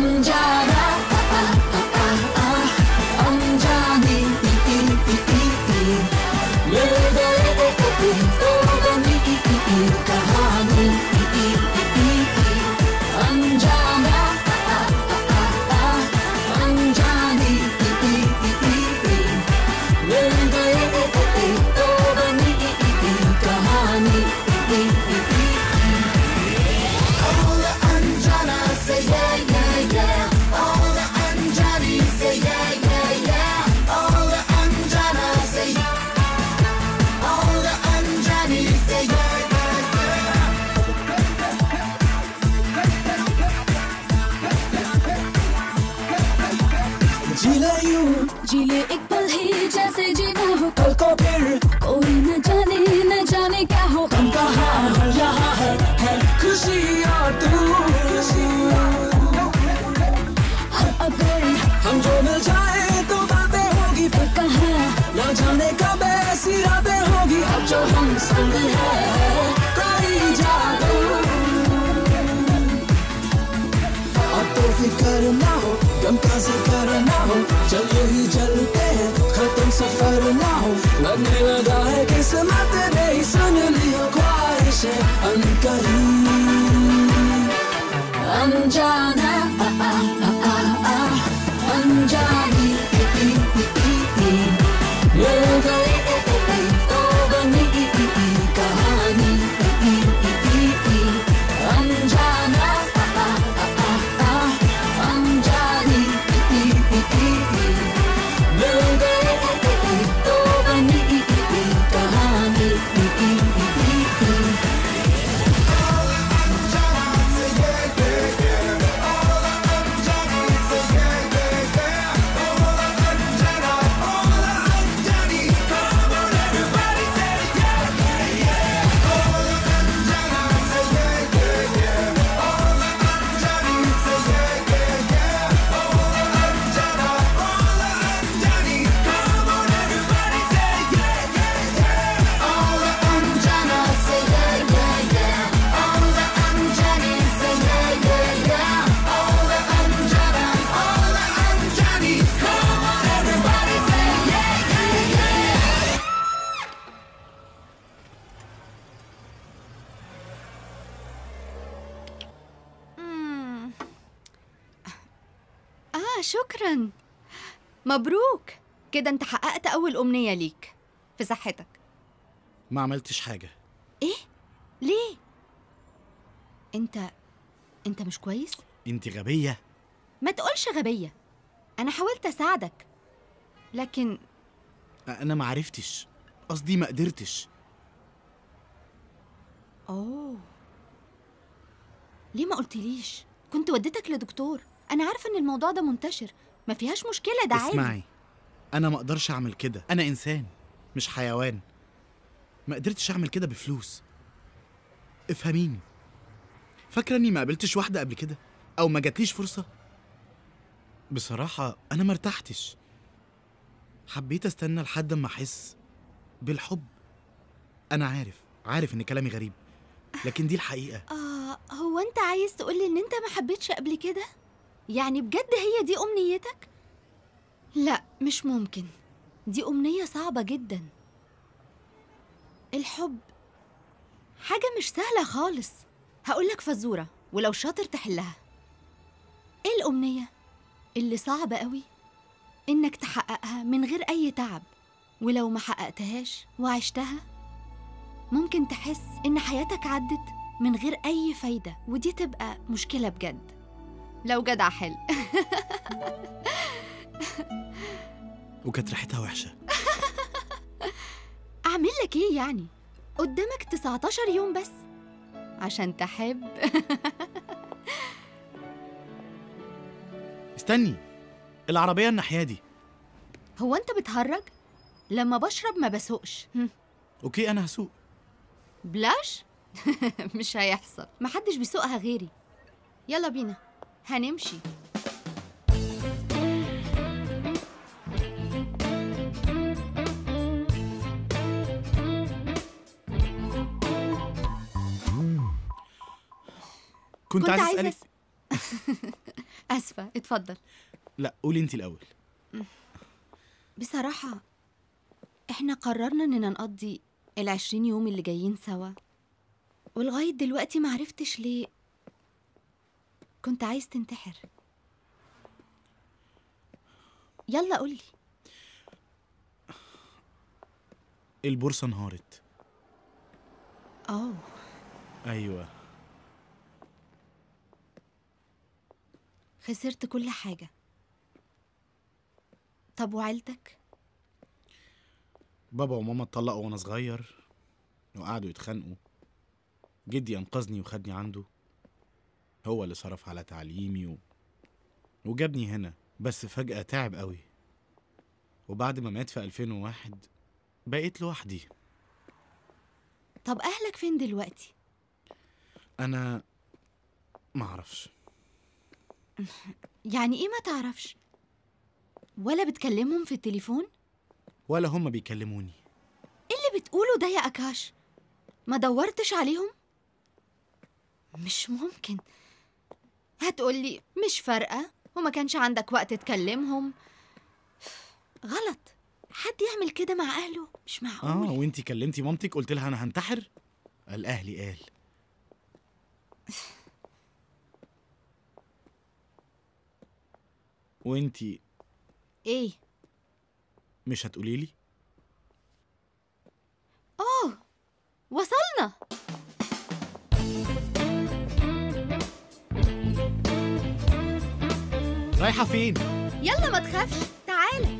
अनजाना आ, आ, आ, आ, अनजानी ई, ई, ई, ई, ई। मिल गए ए, ए, ए, तो बनी ई, ई, ई, कहानी ई, ई, ई, ई, ई। अनजाना आ, आ, आ, आ, अनजानी ई, ई, ई, ई, ई। मिल गए ए, ए, ए, तो बनी ई, ई, ई, कहानी ई, ई, ई, ई, ई। All the Anjana say yeah, yeah, yeah. All the Anjani say yeah, yeah, yeah. All the Anjana say All the Anjani say yeah, yeah, yeah. जिले यूं जिले एक पल ही जैसे जीना हो कल को फिर कोई न जाने न जाने क्या हो हम कहाँ यहाँ है है खुशियाँ तू और अगर हम जो मिल जाए तो बातें होगी फिर कहाँ न जाने कब ऐसी रातें होगी अब जो हम संग है कोई जादू अब तो फिक्र ना हो गम का जिक्र ना हो चल यही चलते हैं खत्म सफर ना हो लगने लगा है किस्मत ने ही सुन लियो ख्वाहिशें अनकही अनजाना आ, आ, आ, आ, आ, अनजानी ई, ई, ई, ई, ई। मिल गए ए, ए, ए, तो बनी ई, ई, ई, कहानी ई, ई, ई, ई, ई। अनजाना आ, आ, आ, आ, आ, अनजानी ई, ई, ई, ई, ई। मिल गए ए, ए, ए, तो बनी ई, ई, ई, कहानी ई, ई, ई, ई, ई। All the Anjana say yeah, yeah, yeah. All the Anjani say yeah, yeah, yeah. All the Anjanas, all the Anjanis, come on everybody say yeah, yeah, yeah. مم. آه شكرا مبروك كده انت حققت أول أمنية ليك في صحتك ما عملتش حاجة إيه؟ ليه؟ أنت أنت مش كويس؟ انت غبية ما تقولش غبية أنا حاولت أساعدك لكن انا ما عرفتش قصدي ما قدرتش أوه ليه ما قلتليش؟ كنت وديتك لدكتور أنا عارفة إن الموضوع ده منتشر ما فيهاش مشكلة ده عادي اسمعي انا ما اقدرش اعمل كده انا انسان مش حيوان ما قدرتش اعمل كده بفلوس افهميني فاكره اني ما قابلتش واحده قبل كده او ما جاتليش فرصه بصراحه انا ما ارتحتش حبيت استنى لحد ما احس بالحب انا عارف عارف ان كلامي غريب لكن دي الحقيقه آه هو أنت عايز تقولي إن أنت ما حبيتش قبل كده؟ يعني بجد هي دي أمنيتك؟ لا مش ممكن دي أمنية صعبة جدا الحب حاجة مش سهلة خالص هقولك فزورة ولو شاطر تحلها ايه الأمنية اللي صعبة قوي إنك تحققها من غير أي تعب ولو ما حققتهاش وعشتها ممكن تحس إن حياتك عدت من غير أي فايدة ودي تبقى مشكلة بجد لو جدع حل وكانت ريحتها وحشه أعمل لك إيه يعني؟ قدامك 19 يوم بس عشان تحب استني العربيه الناحيه دي هو أنت بتهرج؟ لما بشرب ما بسوقش هم، اوكي انا هسوق بلاش؟ مش هيحصل محدش بيسوقها غيري يلا بينا هنمشي كنت, عايز اسالك أس- اسفه اتفضل لا قولي انت الاول بصراحه احنا قررنا اننا نقضي العشرين يوم اللي جايين سوا ولغايه دلوقتي معرفتش ليه كنت عايز تنتحر يلا قولي البورصه انهارت اه ايوه خسرت كل حاجه طب وعيلتك بابا وماما اتطلقوا وانا صغير وقعدوا يتخانقوا جدي انقذني وخدني عنده هو اللي صرف على تعليمي و... وجابني هنا بس فجأة تعب قوي وبعد ما مات في 2001 بقيت لوحدي طب اهلك فين دلوقتي انا معرفش يعني ايه ما تعرفش ولا بتكلمهم في التليفون ولا هما بيكلموني ايه اللي بتقوله ده يا اكاش ما دورتش عليهم مش ممكن هتقولي مش فارقه وما كانش عندك وقت تكلمهم غلط حد يعمل كده مع اهله مش معقول اه وانتي كلمتي مامتك قلت لها انا هنتحر قال اهلي قال وانتي ايه مش هتقولي لي اه وصلنا رايحه فين يلا ما تخافش تعالى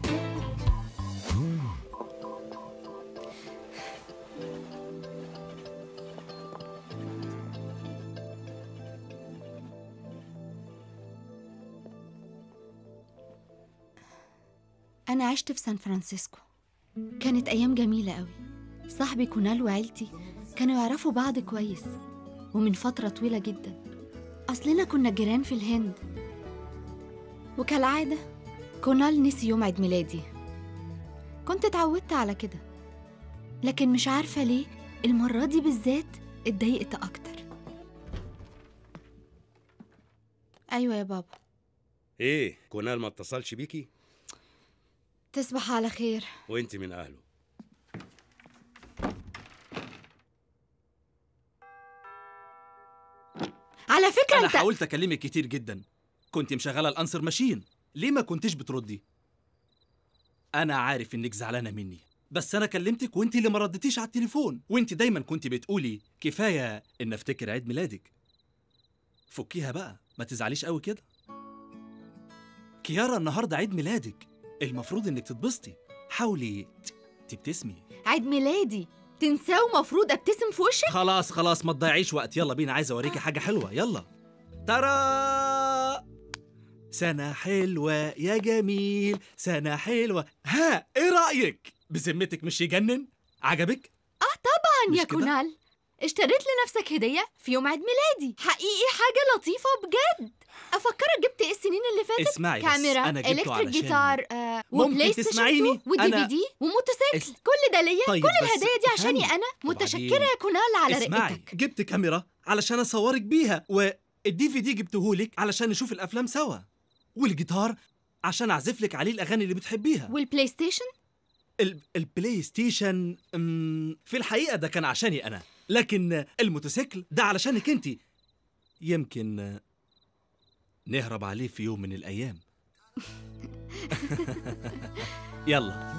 أنا عشت في سان فرانسيسكو كانت أيام جميلة قوي صاحبي كونال وعيلتي كانوا يعرفوا بعض كويس ومن فترة طويلة جدا أصلنا كنا جيران في الهند وكالعادة كونال نسي يوم عيد ميلادي كنت اتعودت على كده لكن مش عارفة ليه المرة دي بالذات اتضايقت أكتر أيوة يا بابا ايه كونال ما اتصلش بيكي تصبح على خير وانت من اهله على فكرة انا أنت حاولت اكلمك كتير جدا كنت مشغله الانسر ماشين ليه ما كنتش بتردي انا عارف انك زعلانه مني بس انا كلمتك وانت اللي ما ردتيش على التليفون وانت دايما كنت بتقولي كفايه ان افتكر عيد ميلادك فكيها بقى ما تزعليش قوي كده كيارا النهارده عيد ميلادك المفروض انك تتبسطي حاولي ت- تبتسمي عيد ميلادي تنساه ومفروض ابتسم في وشك خلاص خلاص ما تضيعيش وقت يلا بينا عايز اوريكي حاجه حلوه يلا ترى سنة حلوة يا جميل سنة حلوة ها ايه رأيك بذمتك مش يجنن عجبك اه طبعا مش يا كده؟ كونال اشتريت لنفسك هدية في يوم عيد ميلادي حقيقي حاجة لطيفة بجد أفكرك جبت إيه السنين اللي فاتت اسمعي بس، كاميرا أنا جبته إلكتريك علشان- جيتار آه ممكن وبلاي ستيشن تسمعيني؟ 2 ودي أنا- في دي وموتوسيكل اس- كل ده ليا طيب كل بس الهدايا دي عشاني افهمي. أنا متشكرة وبعدين- يا كونال على اسمعي رقتك جبت كاميرا علشان اصورك بيها والدي في دي جبتهولك علشان نشوف الافلام سوا والجيتار عشان اعزف لك عليه الاغاني اللي بتحبيها والبلاي ستيشن ال- البلاي ستيشن أم، في الحقيقة ده كان عشاني أنا لكن الموتوسيكل ده علشانك أنت يمكن آه، نهرب عليه في يوم من الأيام يلا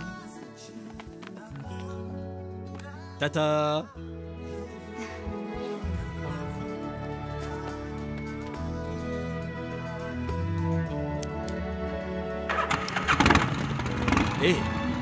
تاتا ايه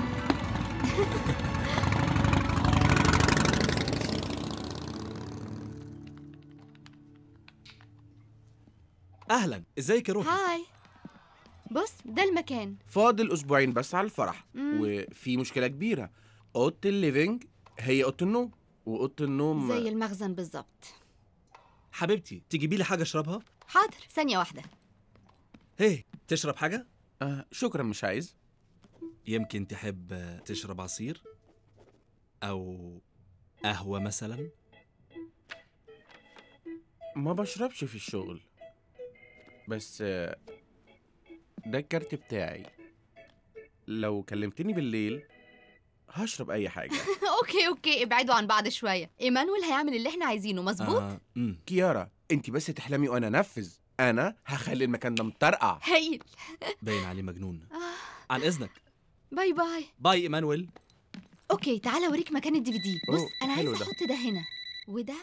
اهلا ازيك يا روحي هاي بص ده المكان فاضل اسبوعين بس على الفرح مم. وفي مشكله كبيره اوضه الليفينج هي اوضه النوم واوضه النوم زي المخزن بالظبط حبيبتي تجيبي لي حاجه اشربها حاضر ثانية واحدة ايه تشرب حاجه آه شكرا مش عايز يمكن تحب آه، تشرب عصير او قهوه مثلا ما بشربش في الشغل بس آه، ده الكارت بتاعي لو كلمتني بالليل هشرب اي حاجه اوكي اوكي ابعدوا عن بعض شويه ايمانويل هيعمل اللي احنا عايزينه مظبوط آه. كيارا انت بس تحلمي وانا انفذ انا هخلي المكان ده مطرقع هايل باين عليه مجنون عن اذنك باي باي باي ايمانويل اوكي تعالى اوريك مكان الدي في دي بص أوه، انا حلو عايزه ده. احط ده هنا وده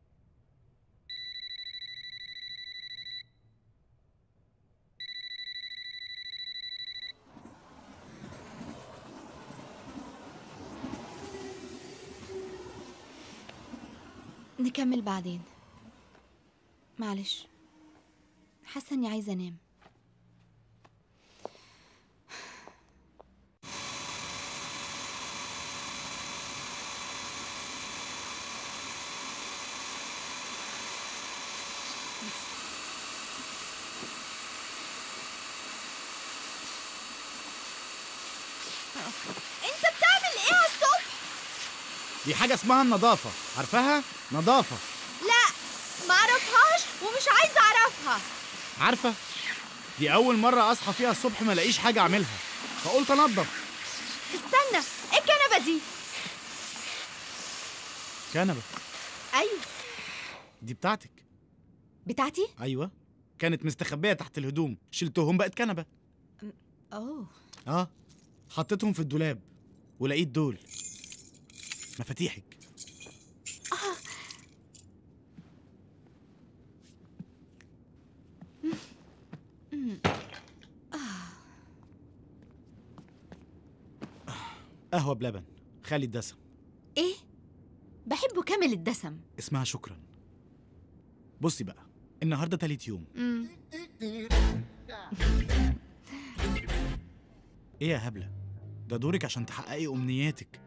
نكمل بعدين معلش حاسه اني عايزه انام انت بتعمل ايه على الصبح دي حاجة اسمها النظافة عارفاها؟ نظافة لا ما اعرفهاش ومش عايزه اعرفها عارفة؟ دي أول مرة أصحى فيها الصبح ما الاقيش حاجة أعملها فقلت أنضف استنى ايه الكنبه دي كنبة ايوه دي بتاعتك بتاعتي أيوة كانت مستخبية تحت الهدوم شلتهم بقت كنبة اوه اه حطيتهم في الدولاب ولقيت دول مفاتيحك آه. مم. قهوة بلبن خالي الدسم ايه بحبه كامل الدسم اسمها شكرا بصي بقى النهارده تالت يوم مم. ايه يا هبلة ده دورك عشان تحققي امنياتك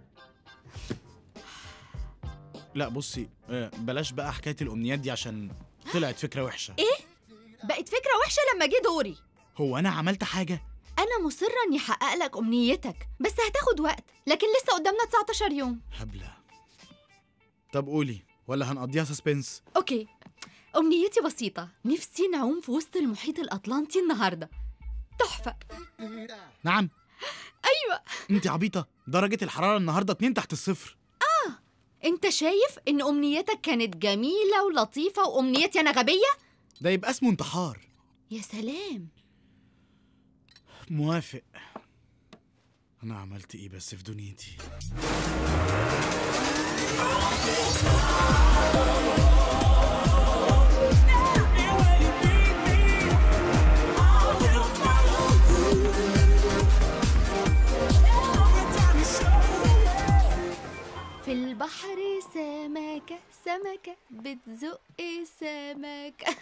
لا بصي آه، بلاش بقى حكاية الامنيات دي عشان طلعت فكرة وحشة ايه بقت فكره وحشه لما جه دوري هو انا عملت حاجة انا مصره اني احقق لك امنيتك بس هتاخد وقت لكن لسه قدامنا 19 يوم هبلة طب قولي ولا هنقضيها سسبنس اوكي امنيتي بسيطه نفسي نعوم في وسط المحيط الاطلنطي النهارده تحفه نعم ايوه انت عبيطة درجة الحرارة النهاردة اتنين تحت الصفر اه انت شايف ان امنيتك كانت جميله ولطيفه وامنيتي انا غبيه ده يبقى اسمه انتحار يا سلام موافق انا عملت ايه بس في دنيتي في البحر سمكة سمكة بتزق سمكة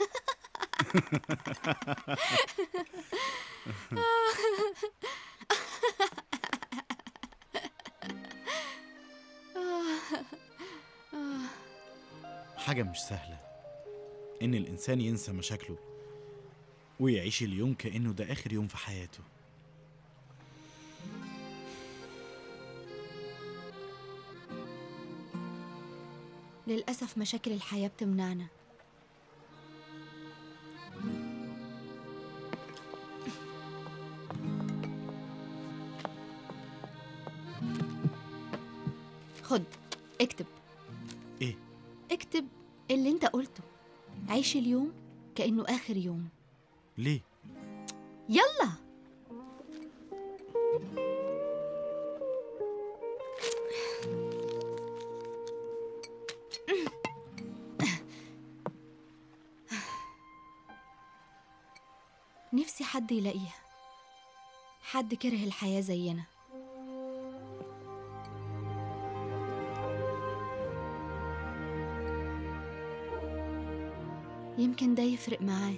حاجة مش سهلة إن الإنسان ينسى مشاكله ويعيش اليوم كأنه ده آخر يوم في حياته للأسف مشاكل الحياة بتمنعنا خد اكتب إيه؟ اكتب اللي انت قلته عيش اليوم كأنه آخر يوم ليه؟ يلا نفسي حد يلاقيها حد كره الحياة زينا يمكن ده يفرق معاه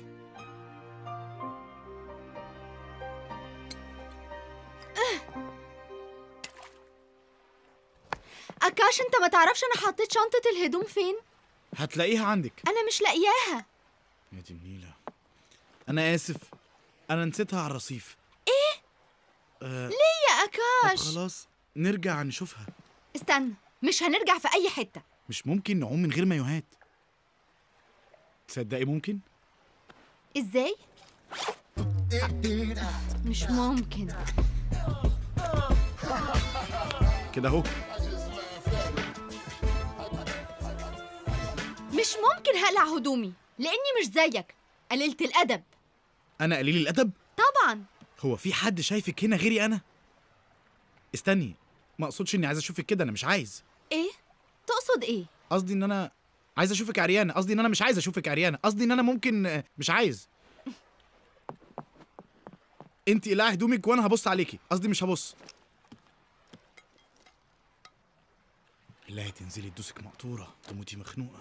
أكاش أنت ما تعرفش أنا حطيت شنطة الهدوم فين؟ هتلاقيها عندك أنا مش لاقياها يا دي النيلة أنا آسف أنا نسيتها على الرصيف إيه؟ آه ليه يا طب أكاش؟ خلاص نرجع نشوفها استنى مش هنرجع في أي حتة مش ممكن نعوم من غير مايوهات تصدقي ممكن إزاي؟ مش ممكن كده اهو مش ممكن هقلع هدومي لاني مش زيك قليلة الادب انا قليل الادب طبعا هو في حد شايفك هنا غيري انا استني ما اقصدش اني عايز اشوفك كده انا مش عايز ايه تقصد ايه قصدي ان انا عايز اشوفك عريانه قصدي ان انا مش عايز اشوفك عريانه قصدي ان انا ممكن آه، مش عايز انت اقلعي هدومك وانا هبص عليكي قصدي مش هبص لا تنزلي تدوسك مقطوره تموتي مخنوقه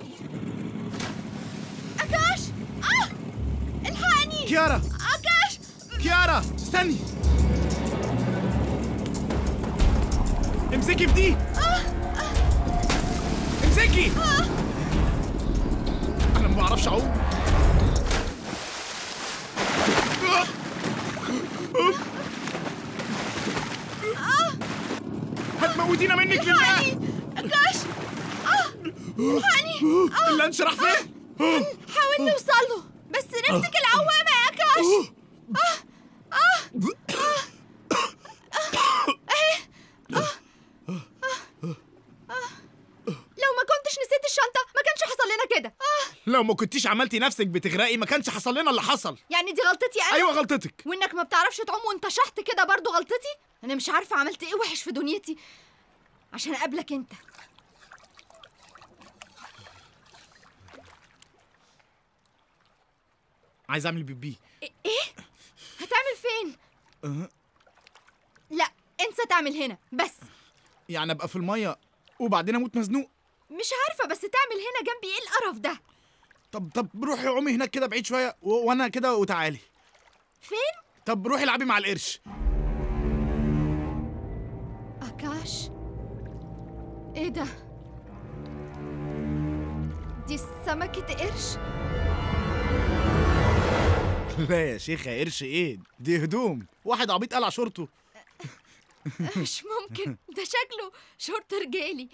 اكاش اه الحقني كيارا اكاش كيارا استني امسكي في دي امسكي انا ما بعرفش اعوم هتموتينا منك لله اكاش اه الحقني اللانش راح فين حاول نوصل له بس نمسك العوامة يا اكاش اه اه لو ما كنتش نسيت الشنطة ما كانش حصل لنا كده آه. لو ما كنتيش عملتي نفسك بتغرقي ما كانش حصل لنا اللي حصل يعني دي غلطتي انا ايوه غلطتك وانك ما بتعرفش تعوم وانت شحط كده برضو غلطتي انا مش عارفه عملت ايه وحش في دنيتي عشان اقابلك انت عايز اعمل بيبي ايه هتعمل فين أه. لا انسى تعمل هنا بس يعني ابقى في الميه وبعدين اموت مزنوق مش عارفه بس تعمل هنا جنبي ايه القرف ده طب طب روحي عومي هناك كده بعيد شويه و... وانا كده وتعالي فين طب روحي العبي مع القرش اكاش ايه ده دي سمكة قرش لا يا شيخه قرش ايه دي هدوم واحد عبيط قلع شورته مش ممكن ده شكله شورت رجالي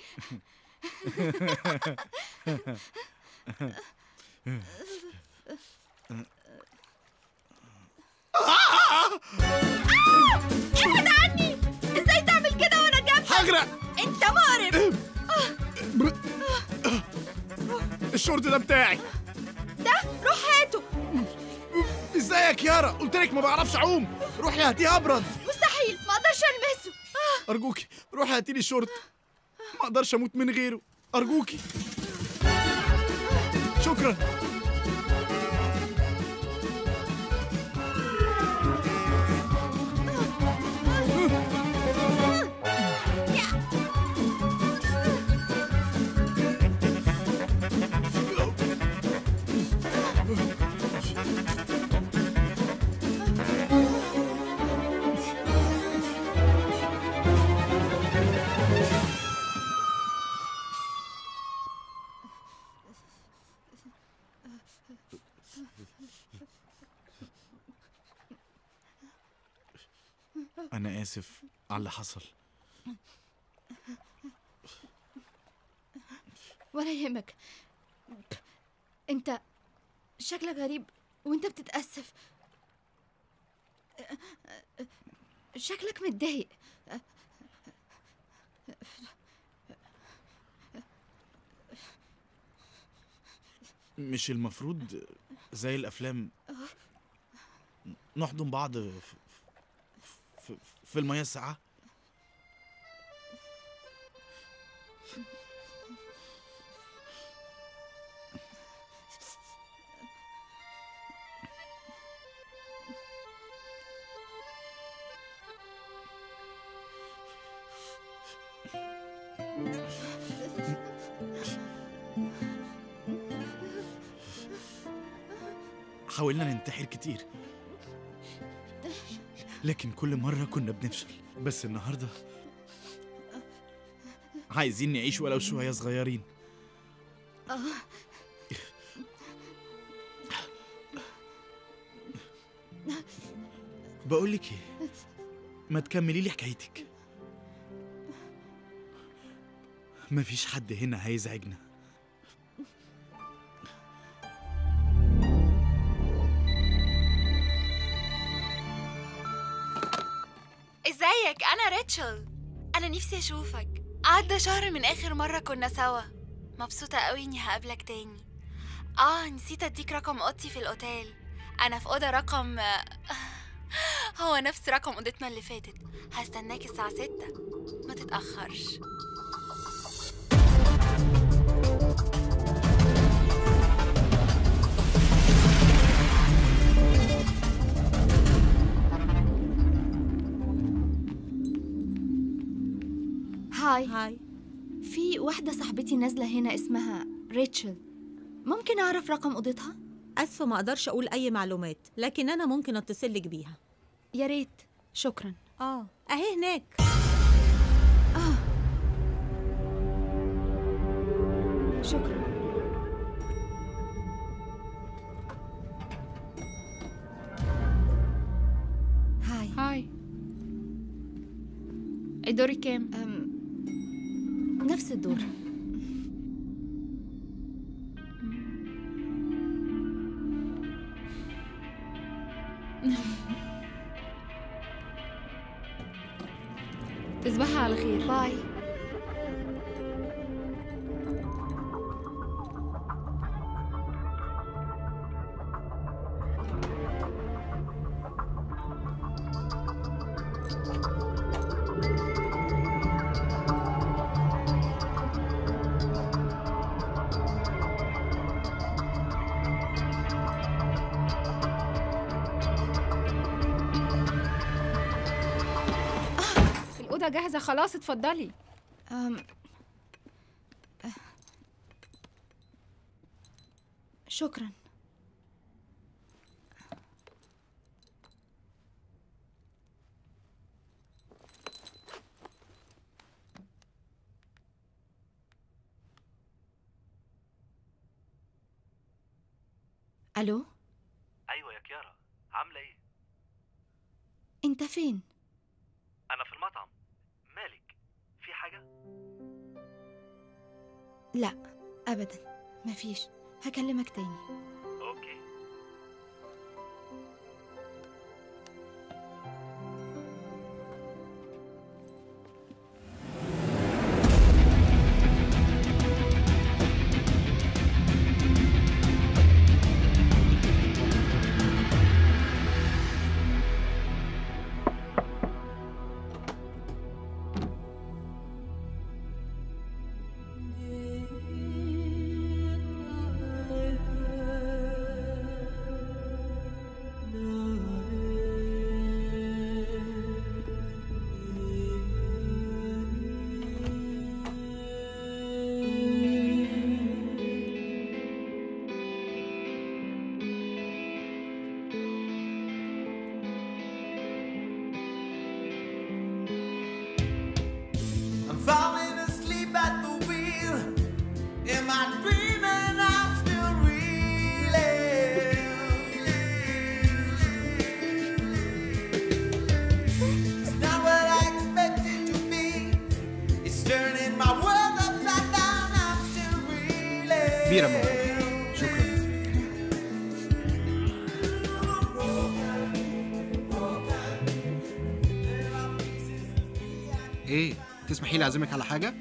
ابعد عني ازاي تعمل كده وانا جنبك هغرق انت مقرف الشورت ده بتاعي ده روح هاته ازيك يارا قلت لك ما بعرفش اعوم روحي هاتيه ابرد مستحيل ما اقدرش المسه آه. ارجوكي روحي هاتي لي الشورت ما اقدرش اموت من غيره ارجوكي شكرا انا اسف على اللي حصل ولا يهمك انت شكلك غريب وانت بتتأسف شكلك متضايق مش المفروض زي الافلام نحضن بعض في, في, في المياه الساقعه حاولنا ننتحر كتير لكن كل مرة كنا بنفشل بس النهاردة عايزين نعيش ولو شوية صغيرين آه. بقولك ايه ما تكملي لي حكايتك مفيش حد هنا هيزعجنا ازيك انا ريتشل انا نفسي اشوفك عدى شهر من اخر مرة كنا سوا مبسوطة قوي اني هقابلك تاني اه نسيت اديك رقم اوضتي في الاوتيل انا في اوضة رقم هو نفس رقم اوضتنا اللي فاتت هستناك الساعة ستة ما تتأخرش هاي هاي في واحدة صاحبتي نازلة هنا اسمها ريتشل ممكن أعرف رقم أوضتها؟ اسفه ما اقدرش اقول اي معلومات لكن انا ممكن اتصل لك بيها يا ريت شكرا اه اهي هناك شكرا هاي هاي الدور كام؟ نفس الدور تصبحي على خير باي الأوضة جاهزة خلاص اتفضلي أم... أه. شكرا الو ايوه يا كيارا عامله ايه انت فين انا في المطعم مالك في حاجه لا ابدا مفيش هكلمك تاني اوكي I'm falling asleep at the wheel. Am I dreaming? I'm still reeling. It's not what I expected to be. It's turning my world upside down. I'm still reeling. بيرة من فضلك شكرا ايه تسمحي لي اعزمك على حاجه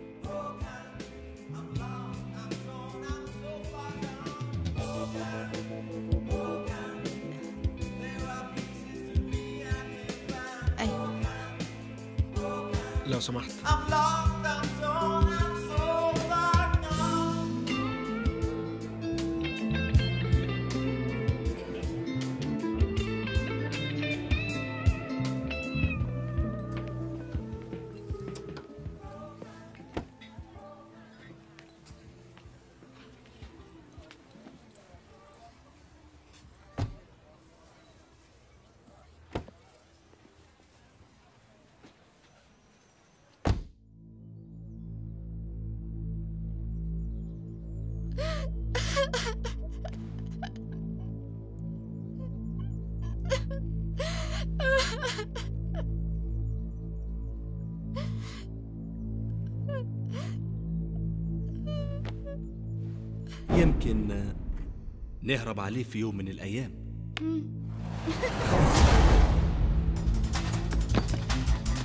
ايوه لو سمحت I'm lost, I'm torn, I'm so far gone. يمكن آه، نهرب عليه في يوم من الأيام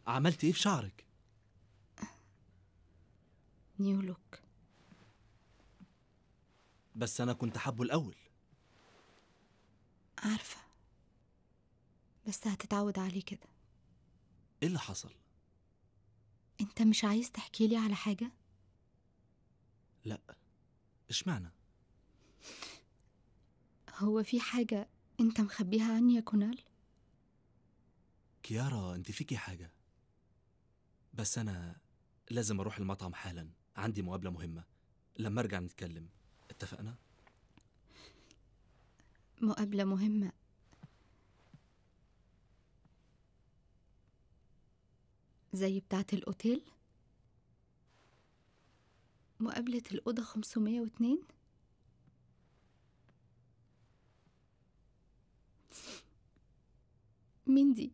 عملت ايه في شعرك نيو لوك بس انا كنت حابه الاول عارفة بس هتتعود عليه كده ايه اللي حصل انت مش عايز تحكي لي على حاجة لا اشمعنى هو في حاجة انت مخبيها عني يا كونال كيارا انت فيكي حاجه بس انا لازم اروح المطعم حالا عندي مقابله مهمه لما ارجع نتكلم اتفقنا مقابلة مهمة زي بتاعة الأوتيل مقابلة الأوضة 502 مين دي؟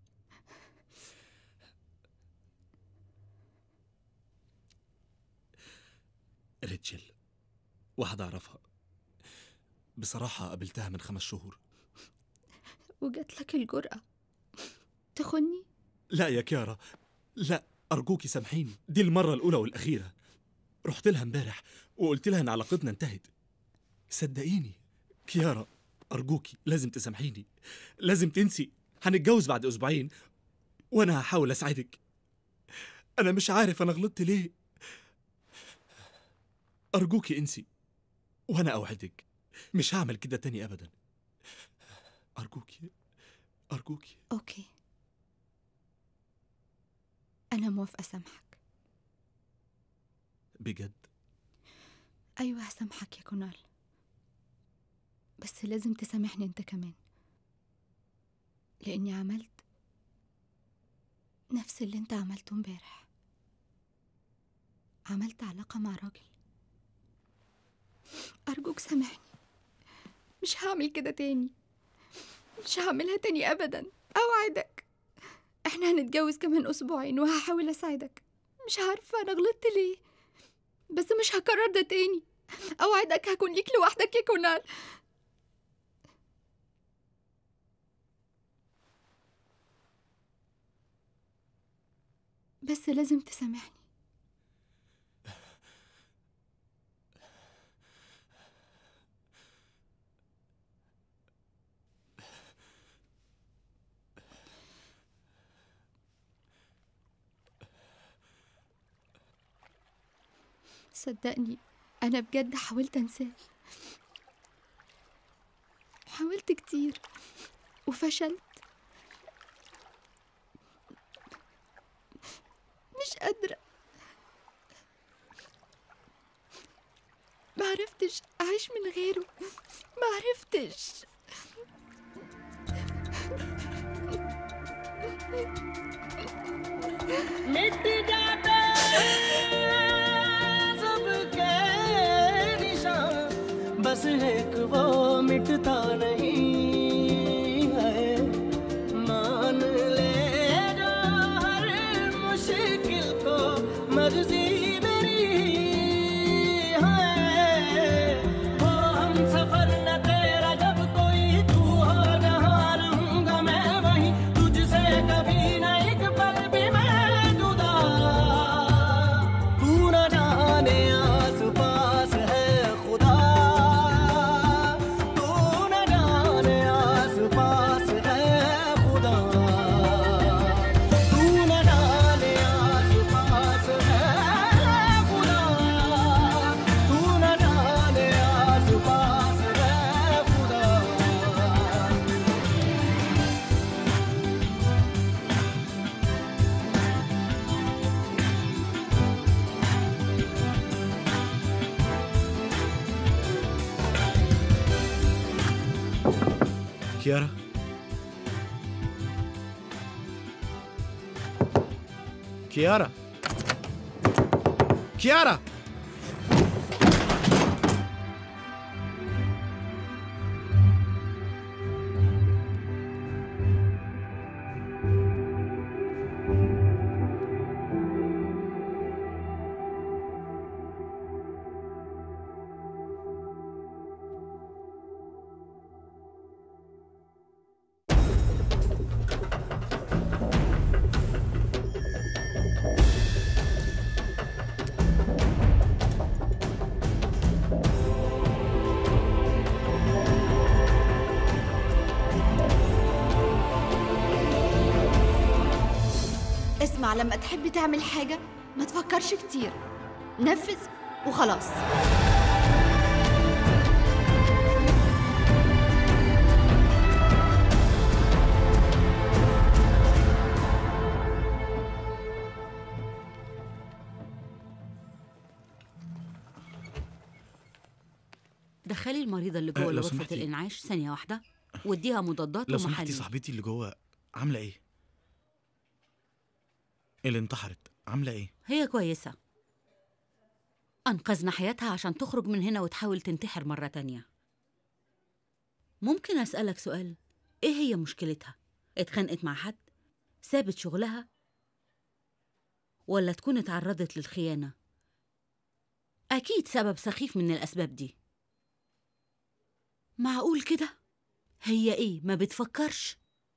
ريتشل واحدة أعرفها بصراحة قابلتها من خمس شهور وجات لك الجرأة تخني؟ لا يا كيارا لا أرجوكي سامحيني دي المرة الأولى والأخيرة رحت لها امبارح وقلت لها إن علاقتنا انتهت صدقيني كيارا أرجوكي لازم تسامحيني لازم تنسي هنتجوز بعد أسبوعين وأنا هحاول أساعدك أنا مش عارف أنا غلطت ليه أرجوكي انسي وأنا أوعدك مش هعمل كده تاني أبدا أرجوكي أرجوكي أوكي أنا موافقة أسامحك بجد أيوة هسامحك يا كونال بس لازم تسامحني أنت كمان لأني عملت نفس اللي أنت عملته امبارح عملت علاقة مع راجل أرجوك سامحني مش هعمل كده تاني مش هعملها تاني أبدا أوعدك احنا هنتجوز كمان أسبوعين وهحاول أساعدك مش عارفة أنا غلطت ليه بس مش هكرر ده تاني أوعدك هكون ليك لوحدك يا كونال بس لازم تسامحني صدقني أنا بجد حاولت أنساه حاولت كتير وفشلت مش قادرة معرفتش أعيش من غيره معرفتش मिट जाते सबके निशान बस एक वो मिटता नहीं है मान ले जो हर मुश्किल को मर्जी मेरी है हो हम सफर न तेरा जब कोई तू हो जहाँ रहूंगा मैं वहीं तुझसे कभी न एक पल भी मैं जुदा तू न जाने आस पास है खुदा तू न जाने आस पास है खुदा तू न जाने आस पास है खुदा तू न जाने आस पास है खुदा كيارا كيارا كيارا اسمع لما تحب تعمل حاجة ما تفكرش كتير نفذ وخلاص دخلي المريضة اللي آه، جوه لو غرفة سمحتي. الإنعاش ثانية واحدة واديها مضادات لو سمحتي ومحلي صاحبتي اللي جوه عامله ايه اللي انتحرت عامله ايه هي كويسة أنقذنا حياتها عشان تخرج من هنا وتحاول تنتحر مرة تانية ممكن أسألك سؤال إيه هي مشكلتها؟ اتخانقت مع حد؟ سابت شغلها؟ ولا تكون اتعرضت للخيانة؟ أكيد سبب سخيف من الأسباب دي معقول كده؟ هي إيه ما بتفكرش؟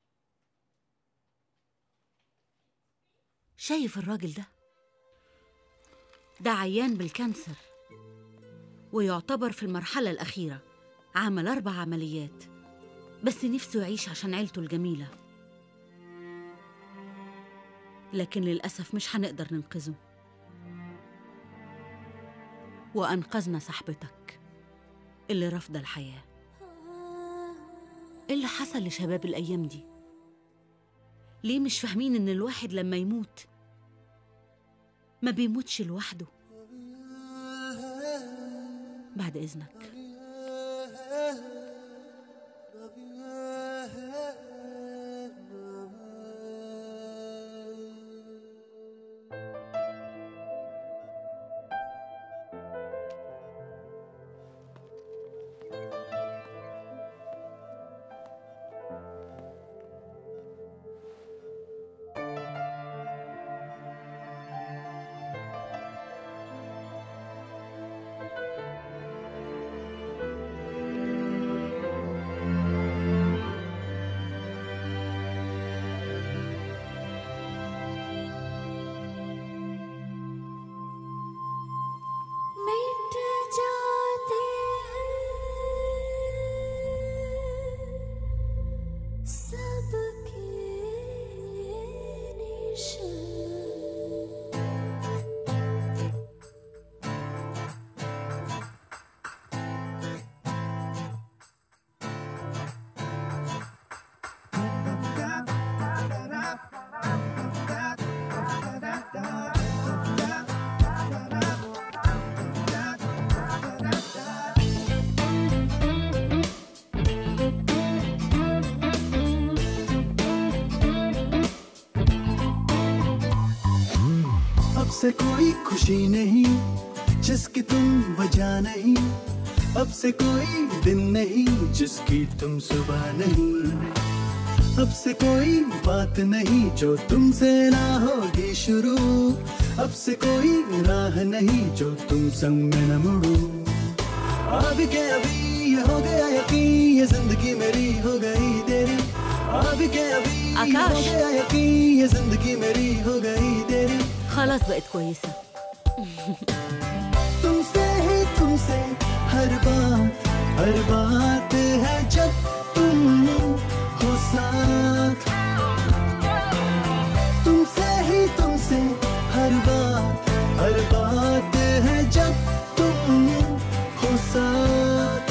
شايف الراجل ده؟ ده عيان بالكانسر ويعتبر في المرحلة الأخيرة عمل أربع عمليات بس نفسه يعيش عشان عيلته الجميلة لكن للأسف مش هنقدر ننقذه وأنقذنا صاحبتك اللي رافضة الحياة إيه اللي حصل لشباب الأيام دي؟ ليه مش فاهمين إن الواحد لما يموت ما بيموتش لوحده بعد إذنك मिट जाते हैं सबके निशान अब से कोई खुशी नहीं जिसकी तुम वजह नहीं अब से कोई दिन नहीं जिसकी तुम सुबह नहीं अब से कोई बात नहीं जो तुमसे ना होगी शुरू अब से कोई राह नहीं जो तुम संग में न मुड़ो अब के अभी ये हो गया यकीन ये जिंदगी मेरी हो गई तेरी अब के अभी ये हो आकाश। गया यकीन ये जिंदगी मेरी हो गई तेरी خلاص بقت كويسة तुमसे ही तुमसे हर बात हर बात है जब तुम हो साथ तुमसे ही तुमसे हर बात हर बात है जब तुम हो साथ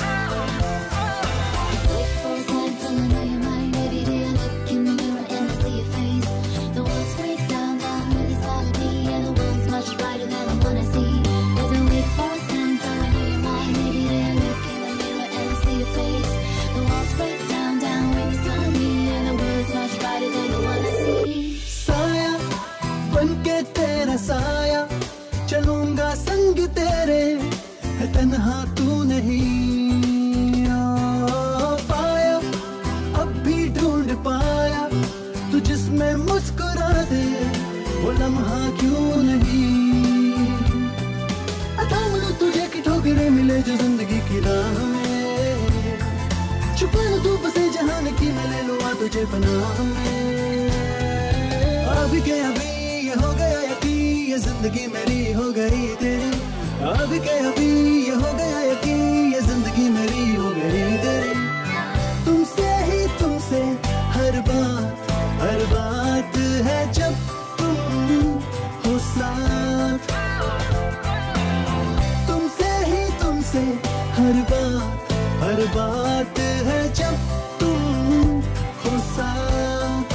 Wait for a sign, someone on your mind. Every day I look in the mirror and I see your face. The world's way down, down, really solidly, and the world's much brighter than I wanna see. As I wait for a sign, someone on your mind. Every day I look in the mirror and I see your face. The world's way down, down, really solidly, and the world's much brighter than I wanna see. साया बन के तेरा साया चलूंगा संग तेरे है तन्हा तू नहीं आ, पाया अब भी ढूंढ पाया तू जिसमें मुस्कुरा दे वो लम्हा क्यों नहीं थाम लूं तुझे की ठोकरें मिले जो जिंदगी की राह में छुपा लूं तू बसे जहान की मैं ले लूं आ तुझे पनाह में अब के अभी ये हो गया यकीन ये जिंदगी मेरी हो गई तेरी अब के अभी ये हो गया यकीन ये जिंदगी मेरी हो गई तेरी तुमसे ही तुमसे हर बात हर बात है जब तुम बात है जब तुम हो साथ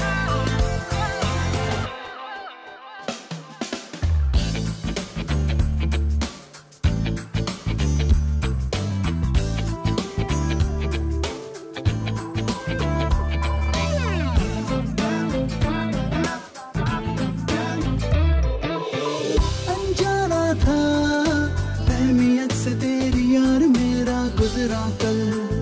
अनजाना था अहमियत से तेरी यार मेरा गुजरा कल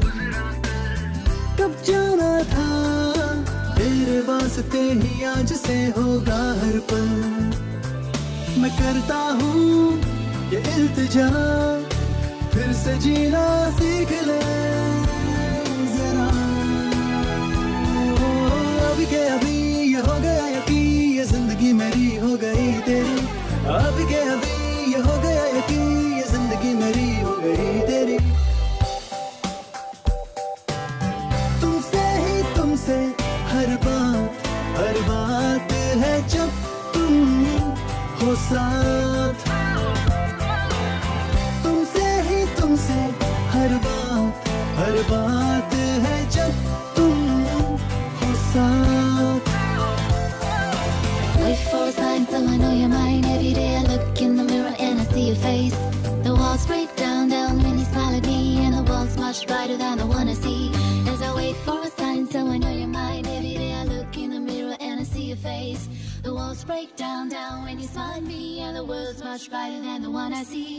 कब जाना था तेरे वास्ते ही आज से होगा हर पल मैं करता हूँ ये इल्तिजा फिर से जीना सीख ले जरा ओ, अभी के अभी ये हो गया यकीन ये जिंदगी मेरी हो गई तेरी अभी के अभी ये हो गया यकीन ये जिंदगी मेरी हो गई तेरी तुमसे ही तुमसे हर बात हर बात है जब तुम हो साथ तुमसे ही तुमसे हर बात हर बात है जब तुम हो साथ Wait for a sign, so I know you're mine. Every day I look in the mirror and I see your face. The walls break down, down when you smile at me, and the world's much brighter than the one I see. As I wait for a sign, so I know you're mine. Every day I look in the mirror and I see your face. The walls break down, down when you smile at me, and the world's much brighter than the one I see.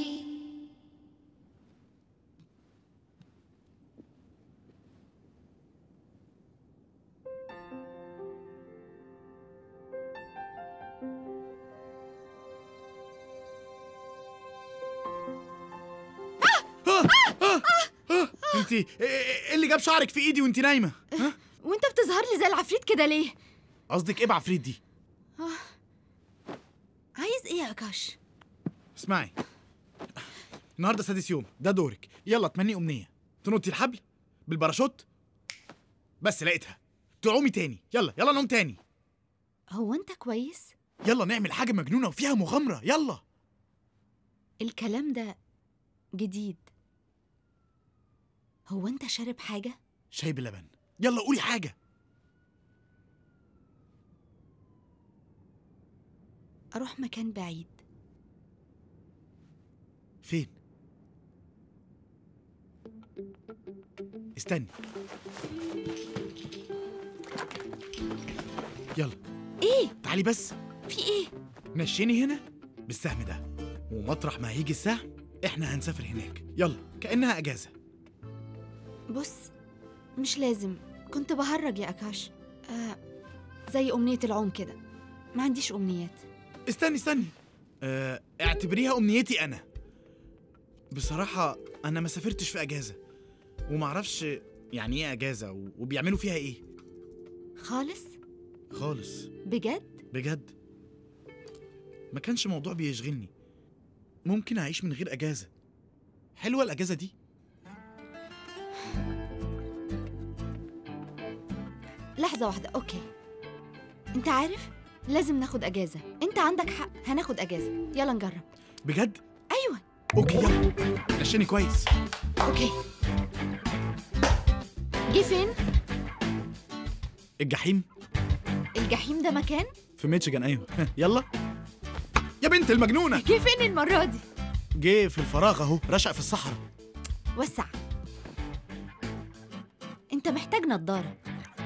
انت ايه اللي جاب شعرك في ايدي وانت نايمه ها وانت بتظهر لي زي العفريت كده ليه قصدك ايه بعفريت دي عايز ايه يا اكاش اسمعي النهارده سادس يوم ده دورك يلا تمني امنيه تنطي الحبل بالباراشوت بس لقيتها تعومي تاني يلا يلا نوم تاني هو انت كويس يلا نعمل حاجه مجنونه وفيها مغامره يلا الكلام ده جديد هو انت شارب حاجه شاي بلبن يلا قولي حاجه اروح مكان بعيد فين استني يلا ايه تعالي بس في ايه مشيني هنا بالسهم ده ومطرح ما هيجي السهم احنا هنسافر هناك يلا كأنها اجازة بص مش لازم كنت بهرج يا اكاش آه زي امنيه العوم كده ما عنديش امنيات استني استني اه اعتبريها امنيتي انا بصراحة انا ما سافرتش في اجازة ومعرفش يعني ايه اجازة و- وبيعملوا فيها ايه خالص خالص بجد بجد ما كانش موضوع بيشغلني ممكن اعيش من غير اجازة حلوة الاجازة دي لحظه واحده اوكي انت عارف لازم ناخد اجازه انت عندك حق هناخد اجازه يلا نجرب بجد ايوه اوكي يلا مشيني كويس اوكي جه فين الجحيم الجحيم ده مكان في ميتشيجان ايوه يلا يا بنت المجنونة جه فين المره دي جه في الفراغ اهو رشق في الصحراء وسع انت محتاج نضاره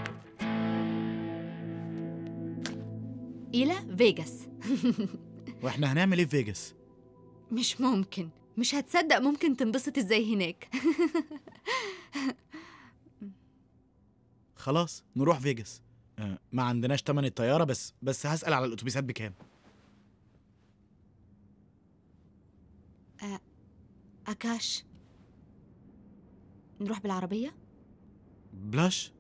الى فيجاس واحنا هنعمل ايه في فيجاس مش ممكن مش هتصدق ممكن تنبسط ازاي هناك خلاص نروح فيجاس آه، ما عندناش تمن الطيارة بس بس هسأل على الأتوبيسات بكام آه، اكاش نروح بالعربيه بلاش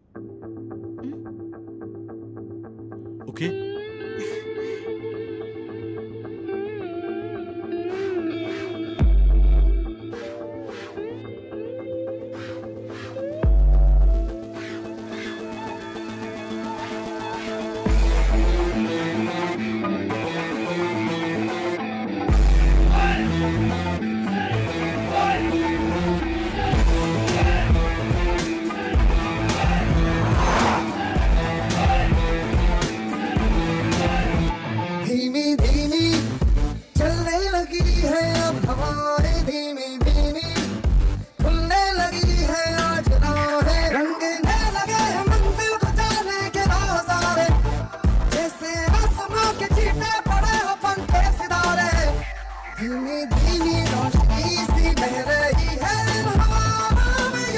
اوكي धीमी चलने लगी है अब हवाएं धीमी धीमी खुलने लगी है आज राहें रंगने लगे हैं मंजिल को जाने के नजारे जैसे आसमां के चीटे पड़े हो पंखे सितारे धीमी धीमी रोशनी सी बह रही है इन हवाओं में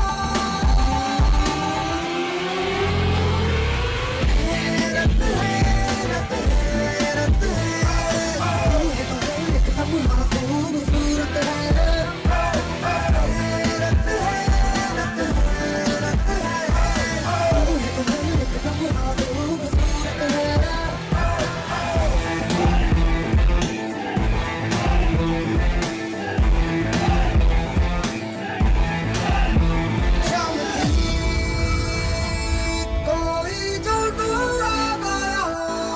कोई जो दूर आ गया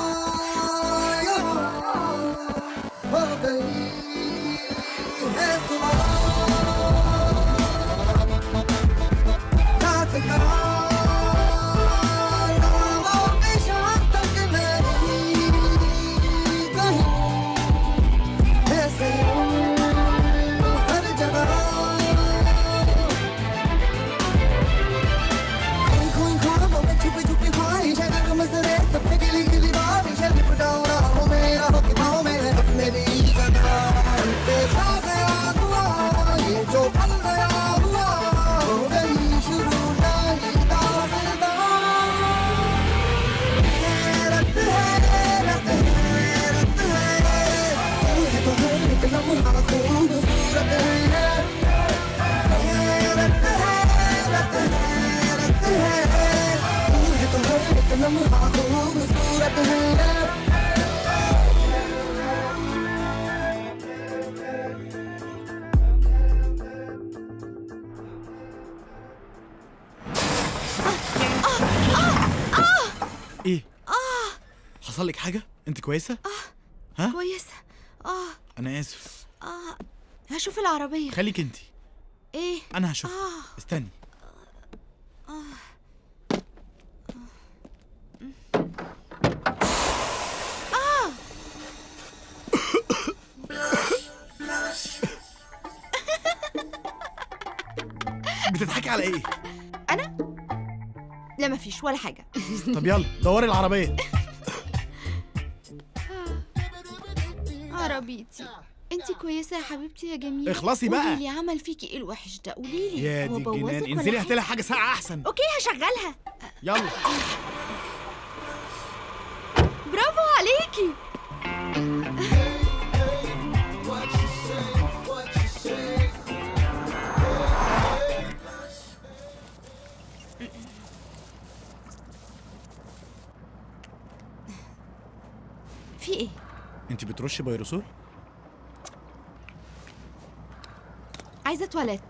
हो गई है सुबह रात का नामों की शाम तक नहीं कहीं ऐसे हर जगह कोई कोई ख्वाबों में छुपी छुपी ख्वाहिश है नगम से रेत पे गिली गिली बारिश है लिप डाउन हो मेरा हो कि पाँव में है मेरी कदम पे छा गया हुआ ये जो पल गया हुआ हो गई शुरू नई दास्तां रत है रत है रत है तू है तो है एक लम्हा खूबसूरत है रत है रत है रत है तू है तो है एक लम्हा खूबसूरत है ايه حصل لك حاجه انت كويسه ها كويسة اه انا اسف اه هشوف العربية خليك انت ايه انا هشوف آه. استني آه. آه بتضحكي على ايه لا مفيش ولا حاجة طب يلا دوري العربيه عربيتي انتي كويسة يا حبيبتي يا جميلة اخلصي بقى. قولي لي عمل فيكي ايه الوحش ده قولي لي يا هو دي بوظك الجنان ولا انزلي هاتي لها حاجة؟ حاجه ساقعه احسن اوكي هشغلها يلا برافو عليكي في ايه انت بترشي بيروسول عايزة تواليت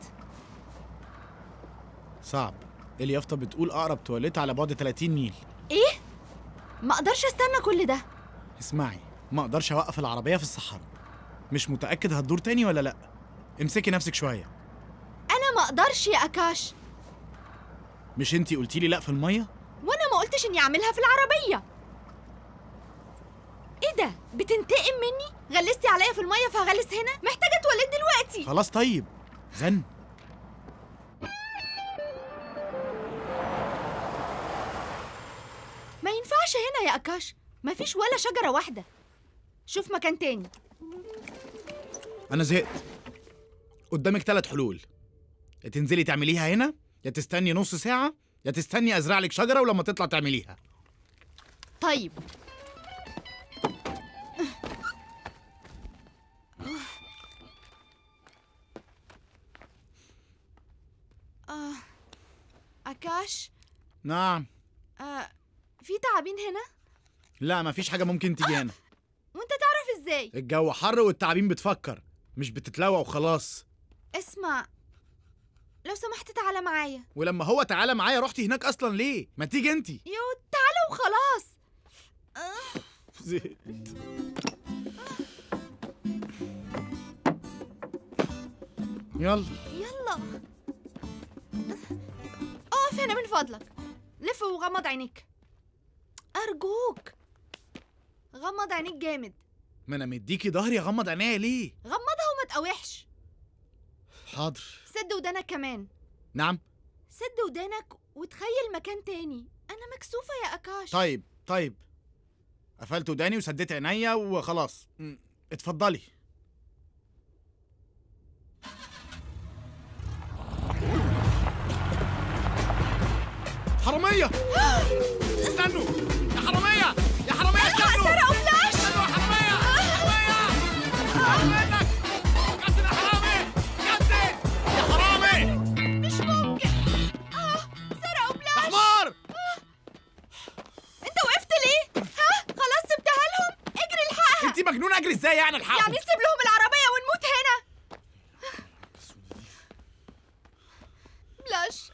صعب اليافطه بتقول اقرب تواليت على بعد 30 ميل ايه ما اقدرش استنى كل ده اسمعي ما اقدرش اوقف العربيه في الصحراء مش متاكد هتدور تاني ولا لا امسكي نفسك شويه انا ما اقدرش يا اكاش مش انتي قلتي لي لا في الميه وانا ما قلتش اني اعملها في العربيه ايه ده بتنتقم مني غلستي عليا في الميه فهغلس هنا محتاجه اتولد دلوقتي خلاص طيب زن ما ينفعش هنا يا اكاش مفيش ولا شجره واحده شوف مكان تاني انا زهقت قدامك ثلاث حلول يا تنزلي تعمليها هنا يا تستني نص ساعه يا تستني ازرع لك شجره ولما تطلع تعمليها طيب آه. أكاش نعم آه. في تعابين هنا لا مفيش حاجه ممكن تيجي هنا وانت تعرف ازاي الجو حر والتعابين بتفكر مش بتتلوى وخلاص اسمع لو سمحت تعالى معايا ولما هو تعالى معايا رحتي هناك اصلا ليه ما تيجي انتي يو تعالى وخلاص زهقت يلا يلا اقف هنا من فضلك لف وغمض عينيك أرجوك غمض عينيك جامد ما انا مديكي ظهري اغمض عينيا ليه غمضها وما تقاوحش حاضر سد ودانك كمان نعم سد ودانك وتخيل مكان تاني انا مكسوفه يا اكاش طيب طيب قفلت وداني وسديت عينيا وخلاص م، اتفضلي حرامية استنوا يا حرامية يا حرامية استنوا سرقوا فلاش استنوا يا حرامية حرامية حرامية كابتن يا حرامي كابتن يا حرامي مش ممكن اه سرقوا يا بلاش حمار انت وقفت ليه ها خلاص سبتها لهم اجري الحقها انت مجنونة اجري ازاي يعني الحق يعني سيب لهم العربيه ونموت هنا بلاش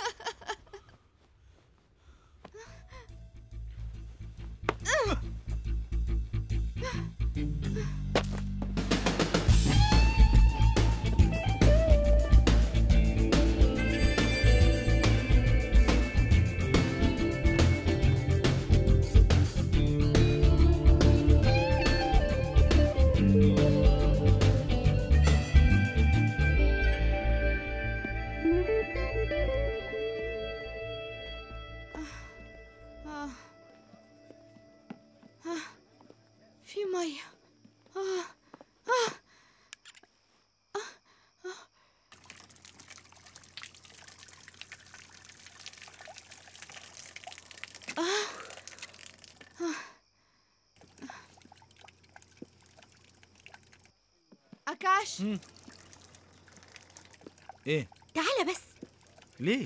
آه. آه. في ميه آه. آه. آه. آه. آه. آه. أكاش ايه تعالى بس ليه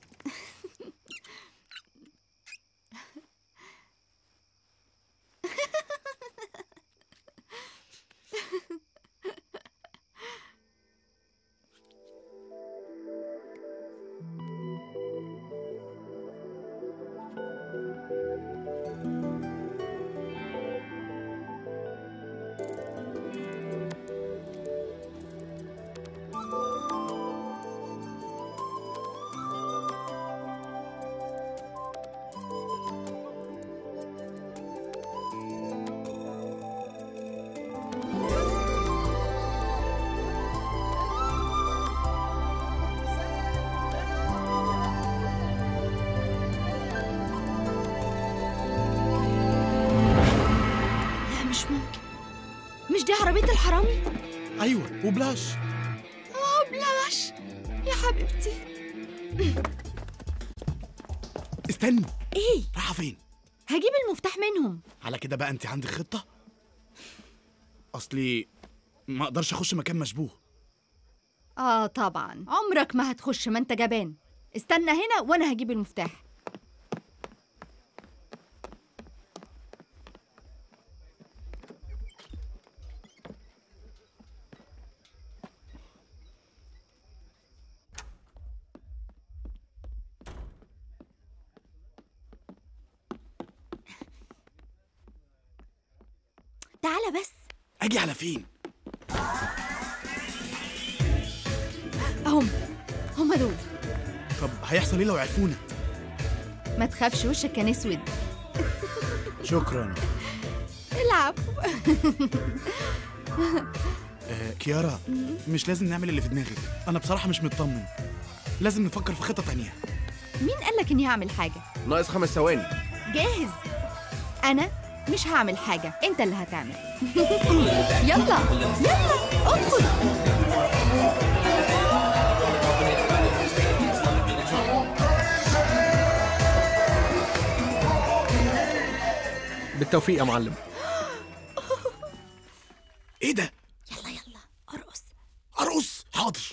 لا مش ممكن مش دي عربية الحرامي؟ ايوه وبلاش اه بلاش يا حبيبتي استني ايه رايحة فين هجيب المفتاح منهم على كده بقى انت عندك خطة اصلي ما اقدرش اخش مكان مشبوه اه طبعا عمرك ما هتخش ما انت جبان استنى هنا وانا هجيب المفتاح تعالى بس اجي على فين هم هم دول طب هيحصل ايه لو عرفونا ما تخافش وشك كان اسود شكرا العفو آه كيارا مش لازم نعمل اللي في دماغك انا بصراحة مش مطمن لازم نفكر في خطة تانية مين قالك اني هعمل حاجة ناقص خمس ثواني جاهز انا مش هعمل حاجة انت اللي هتعمل يلا يلا ادخل بالتوفيق يا معلم ايه ده يلا يلا ارقص ارقص حاضر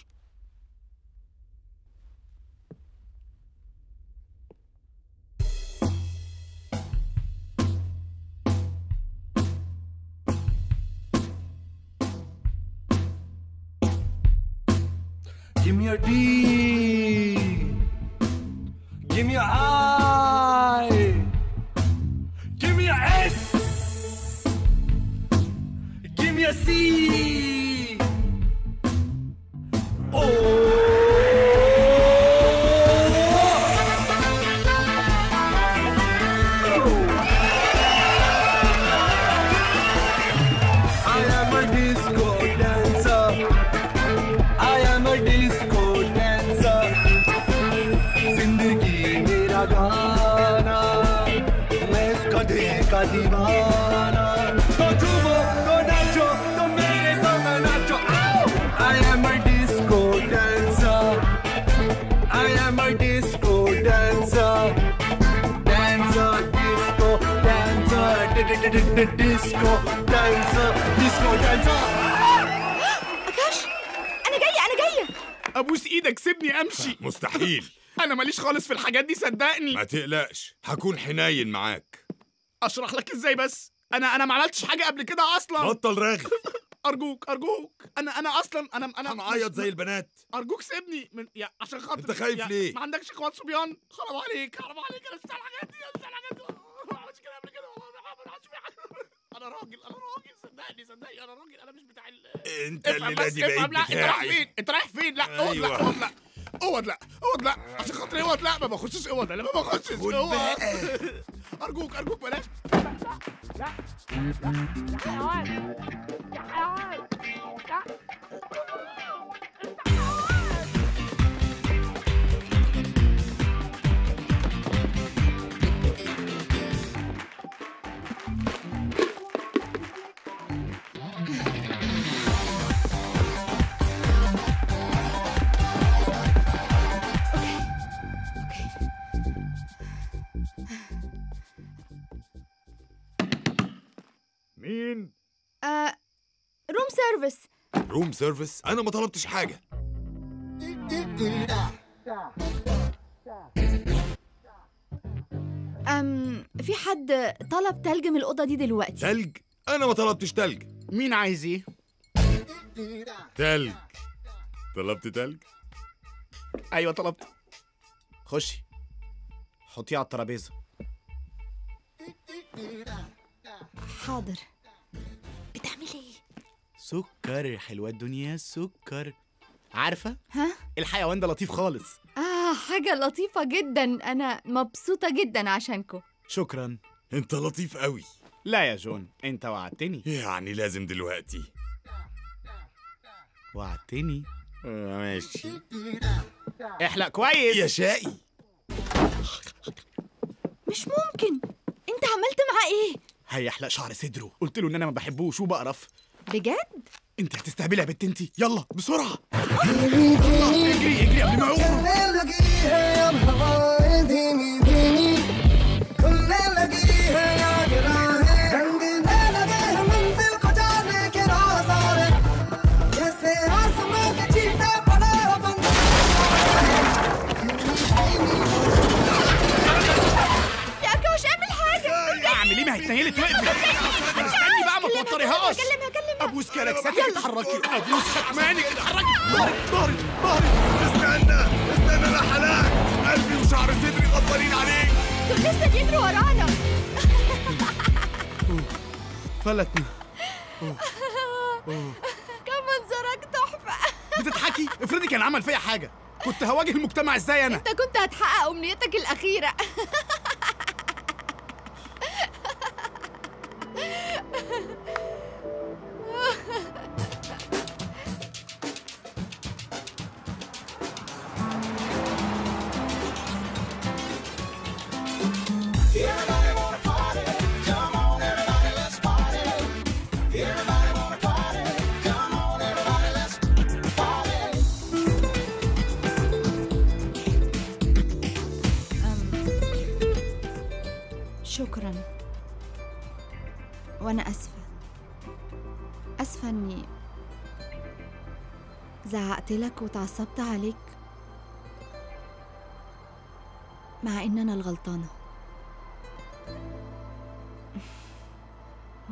Give me your D. Give me your I. Give me your S. Give me a C. Oh. a disco dancer. I am a disco dancer. जिंदगी मेरा गाना मैं इसका दिल का दीवाना तो झूमो तो नाचो तो मेरे संग नाचो आओ I am a disco dancer I am a disco dancer dancer disco dancer disco dancer disco dancer أكاش أنا جاية أنا جاية ابوس ايدك سيبني امشي مستحيل انا ماليش خالص في الحاجات دي صدقني ما تقلقش هكون حنين معاك اشرح لك ازاي بس انا انا ما عملتش حاجه قبل كده اصلا بطل رغي ارجوك ارجوك انا انا اصلا انا انا هنعيط زي البنات ارجوك سيبني من يا عشان خاطر أنت خايف يا ليه؟ ما عندكش اخوات صبيان حرام عليك حرام عليك انا مش بتاع الحاجات دي انا مش بتاع الحاجات دي ما عملتش كده قبل كده والله ما عملتش فيها حاجه انا راجل انا راجل صدقني صدقني انا راجل انا مش بتاع ال انت افهم الليله بس دي افهم بقيت لا انت رايح بتاعي فين انت رايح فين لا اوض لا أيوة. اوض لا اوض لا اوض لا عشان خاطر اوض لا ما بخشش اوض لا ما بخشش خد اوض بقى. ارجوك ارجوك بلاش مين آه روم سيرفيس روم سيرفيس انا ما طلبتش حاجه أم في حد طلب تلج من الأوضة دي دلوقتي تلج انا ما طلبتش تلج مين عايز ايه تلج طلبت تلج ايوه طلبت خشي حطيه على الترابيزه حاضر بتعملي ايه؟ سكر حلوه الدنيا سكر عارفه ها؟ الحيوان ده لطيف خالص آه حاجة لطيفة جدا أنا مبسوطة جدا عشانكم شكرا انت لطيف قوي لا يا جون انت وعدتني يعني لازم دلوقتي وعدتني ماشي احلق كويس يا شقي مش ممكن أنت عملت معاه إيه؟ هيحلق شعر صدره قلت له ان انا ما بحبوش وبقرف بجد؟ انت هتستهبلي يا بنت انت يلا بسرعه اجري اجري قبل ما يخرج चलने लगी है अब हवाएं धीमी धीमी खुलने लगी है याद राहें रंगने लगे हैं मंजिल को जाने के राह सारे जैसे आसमां के चीते पड़े हो बंद يا كوش اعمل حاجة اعمل ايه ما هي اتنيلت وقفت استني بقى ما توتريهاش كلمها كلمها ابوس كلاكساتك اتحركي ابوس شكمانك اتحركي ظهري ظهري ظهري استنى استنى انا حلاك قلبي وشعر صدري غطارين عليك دول لسه بيجروا ورانا فلتنا كان منظرك تحفة بتضحكي افرضي كان عمل فيا حاجه كنت هواجه المجتمع ازاي انا انت كنت هتحقق امنيتك الاخيره شكرا وانا اسفه اسفه اني زعقت لك وتعصبت عليك مع ان انا الغلطانه و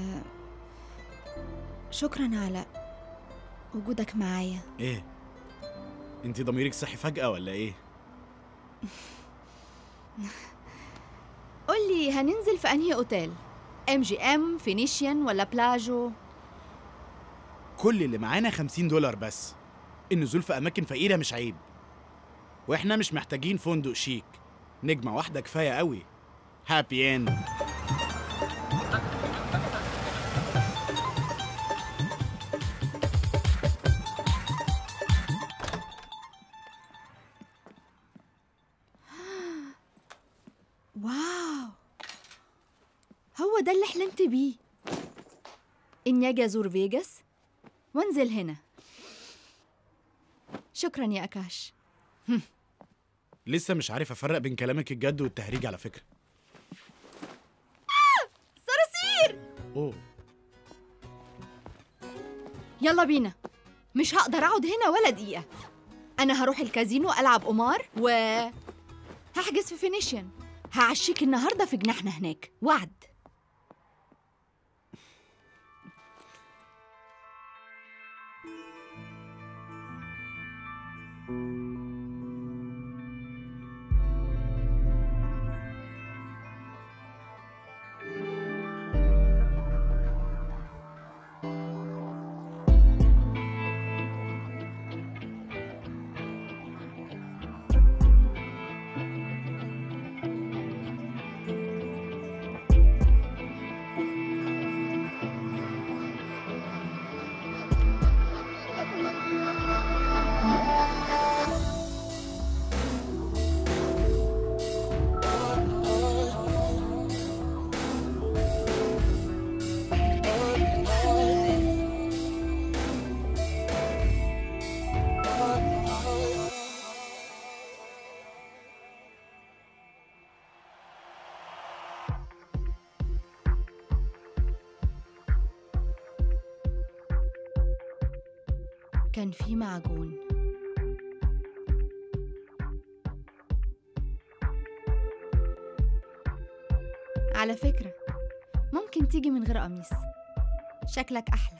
شكرا على وجودك معايا ايه انت ضميرك صحي فجاه ولا ايه قولي هننزل في انهي اوتيل ام جي ام فينيشيان ولا بلاجو كل اللي معانا 50 دولار بس النزول في اماكن فقيره مش عيب واحنا مش محتاجين فندق شيك نجمه واحده كفايه قوي هابي اند ده اللي حلمت بيه إني أجي أزور فيجاس وأنزل هنا شكرا يا أكاش لسه مش عارف افرق بين كلامك الجد والتهريج على فكره صراصير اوه يلا بينا مش هقدر أقعد هنا ولا دقيقة أنا هروح الكازينو ألعب قمار و هحجز في فينيشن هعشيك النهاردة في جناحنا هناك وعد كان في معجون على فكرة ممكن تيجي من غير قميص شكلك أحلى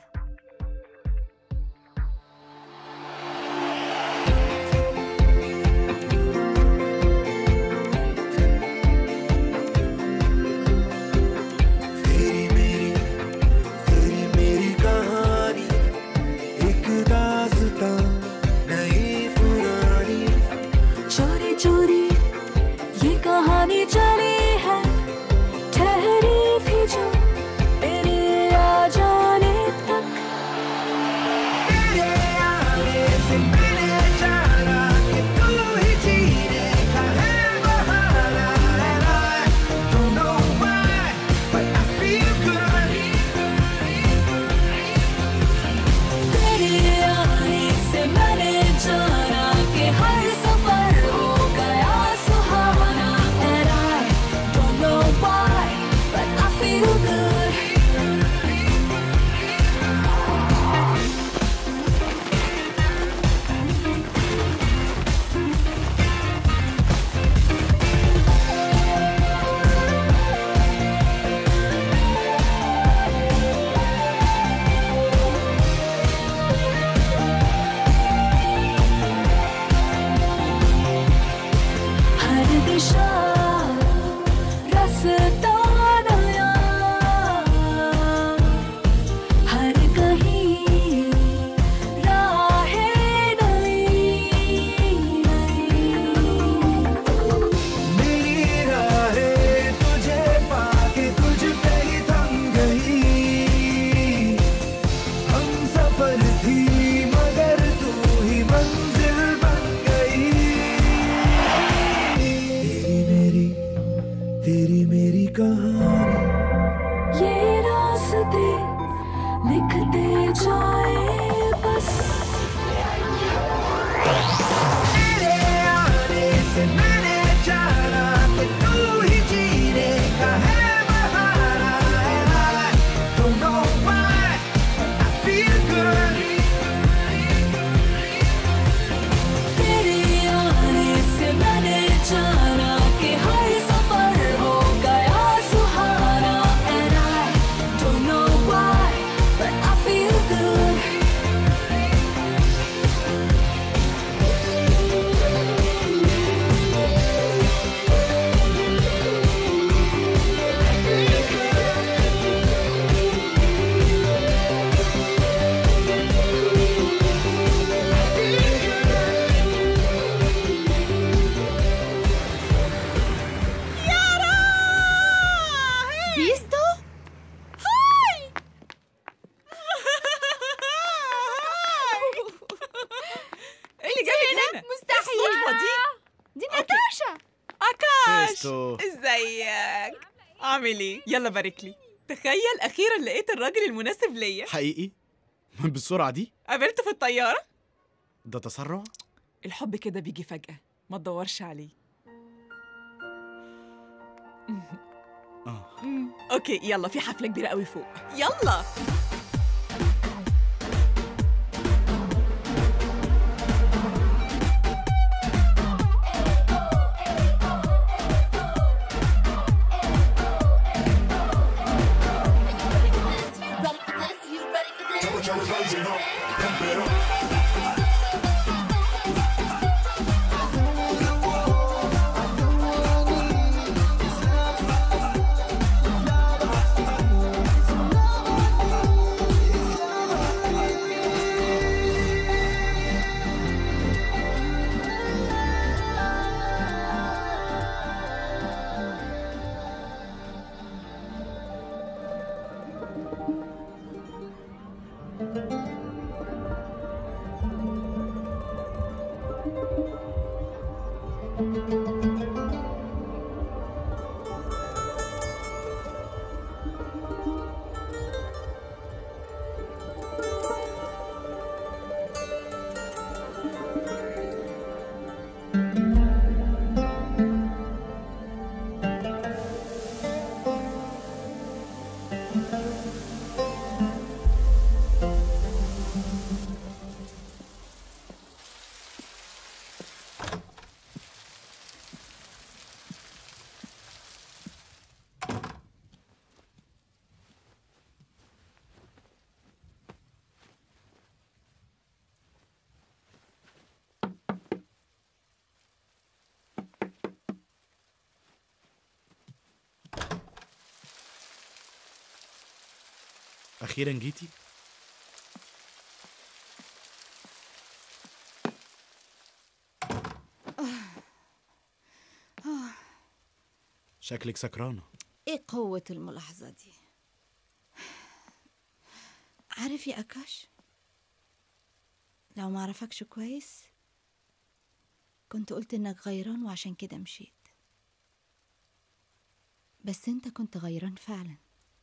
तेरी मेरी कहानी एक दास्तां नई पुरानी चोरी चोरी ये कहानी चली है ठहरी थी जो तेरे आ जाने तक तेरे आने से मैंने जाना कि तू ही जीने का है बहाना and I don't know why but I feel good तेरे आने से मैंने जाना कि हर सफर हो गया सुहावना and I don't know why but I feel good हर दिशा रास्ता नया हर कहीं राहें नई मेरी राहें तुझे पाके तुझ पे ही थम गई हम सफर थी मगर तू ही मंजिल बन गई तेरी मेरी तेरी मेरी कहानी ये रास्ते लिखते जाए बस तेरे आने से मैंने जाना कि तू ही जीने का है बहाना and I don't know why I feel good तेरे आने से मैंने जाना कि हर सफर हो गया सुहाना and I don't know why but I feel good بيستو هاي ايه اللي جابك هنا؟ مستحيل الصدفة دي؟ دي ناتاشا اكاش بيستو. ازيك؟ عامل ايه؟ يلا بارك لي تخيل اخيرا لقيت الراجل المناسب ليا حقيقي بالسرعه دي قابلته في الطياره ده تسرع الحب كده بيجي فجأة ما تدورش عليه مم. اوكي يلا في حفلة كبيرة قوي فوق يلا اخيرا جيتي آه. شكلك سكرانه ايه قوة الملاحظة دي عارف يا أكاش لو معرفكش كويس كنت قلت إنك غيران وعشان كده مشيت بس أنت كنت غيران فعلا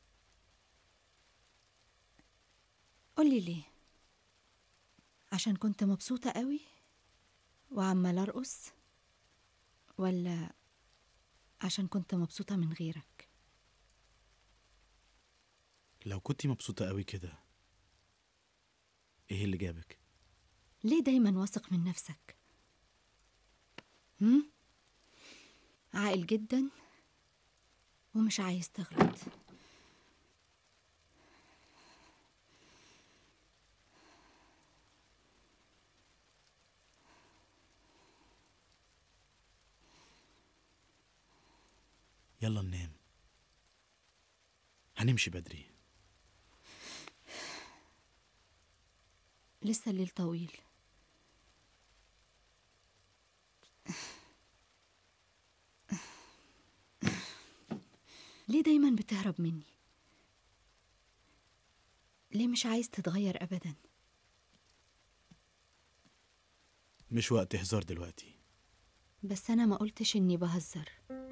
قولي ليه عشان كنت مبسوطة قوي وعمال أرقص ولا عشان كنت مبسوطة من غيرك لو كنتي مبسوطه قوي كده ايه اللي جابك ليه دايما واثق من نفسك هم؟ عاقل جدا ومش عايز تغلط يلا ننام هنمشي بدري لسه الليل طويل ليه دايما بتهرب مني ليه مش عايز تتغير ابدا مش وقت هزار دلوقتي بس انا ما قلتش اني بهزر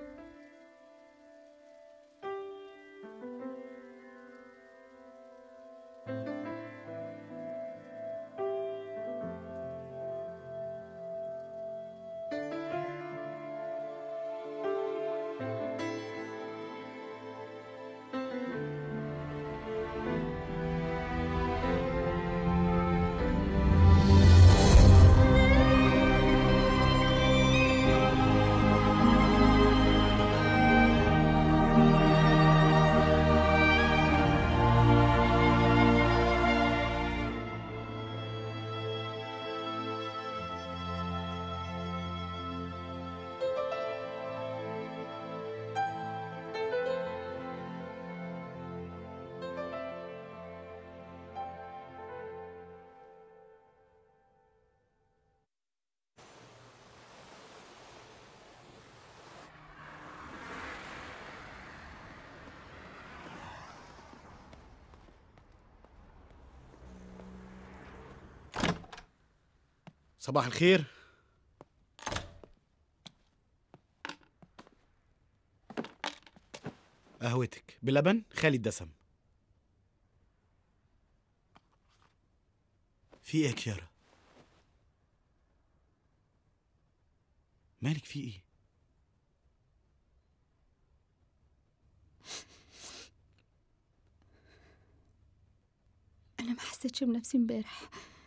صباح الخير قهوتك بلبن خالي الدسم في ايه يا كيارا مالك في ايه أنا ما حسيتش بنفسي امبارح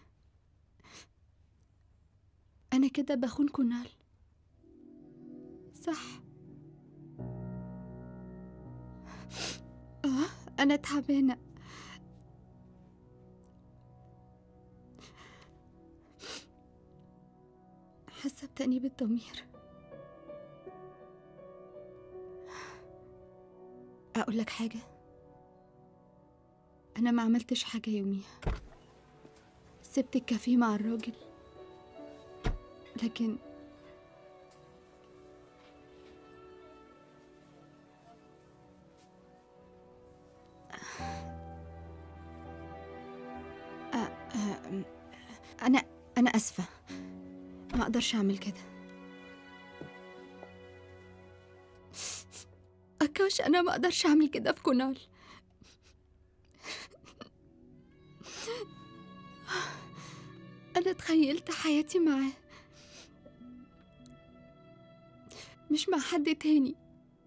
أنا كده بخون كونال صح آه أنا تعبانة حاسة بتأنيب الضمير أقول لك حاجة أنا ما عملتش حاجة يوميها سبت الكافيه مع الراجل لكن أ- أ- أنا أنا أسفة ما أقدرش أعمل كده أكاش أنا ما أقدرش أعمل كده في كونال أنا تخيلت حياتي معاه مش مع حد تاني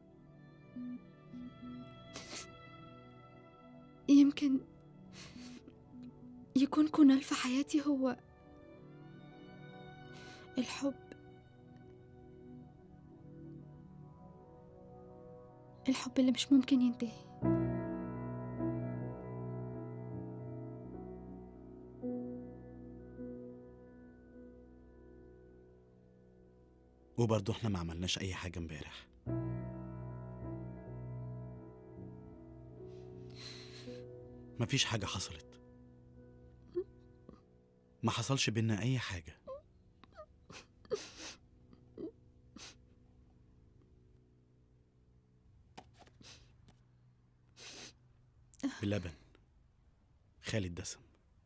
يمكن يكون كونال في حياتي هو الحب الحب اللي مش ممكن ينتهي وبرضه احنا ما عملناش اي حاجه امبارح مفيش حاجه حصلت ما حصلش بينا اي حاجه بلبن خالي الدسم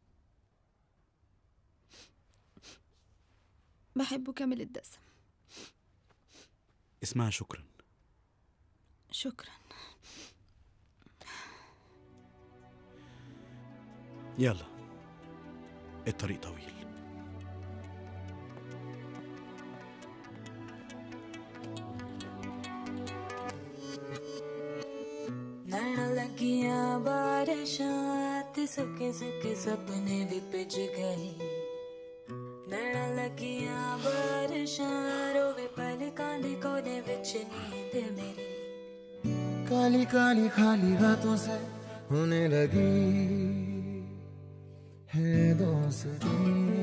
بحبه كامل الدسم اسمها شكرا شكرا يلا الطريق طويل ਨੈਣ ਲੱਗੀਆਂ ਬਾਰਿਸ਼ਾਂ ਤੇ ਸੁੱਕੇ ਸੁੱਕੇ ਸੁਪਨੇ ਵੀ ਭਿੱਜ ਗਏ ਨੈਣ ਲੱਗੀਆਂ ਬਾਰਿਸ਼ਾਂ ਰੋਵੇ ਪਲਕਾਂ ਦੇ ਕੋਨੇ ਵਿੱਚ ਨੀਂਦ ਮੇਰੀ काली काली खाली रातों से होने लगी है दोस्ती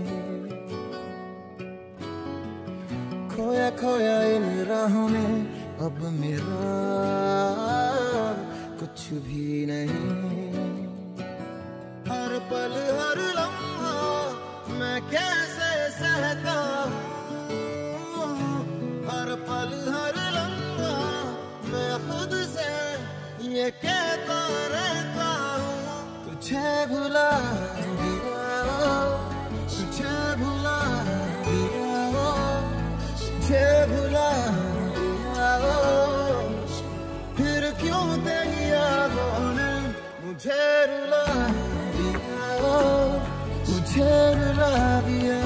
खोया खोया इन राहों में अब मेरा कुछ भी नहीं हर पल हर लम्हा मैं कैसे सहता हूँ हर पल हर लम्हा मैं खुद से ये कहता रहता हूँ तुझे भुला दिया तुझे भुला दिया तुझे भुला दिया फिर क्यों तेरी यादों ने मुझे रुला दिया मुझे रुला दिया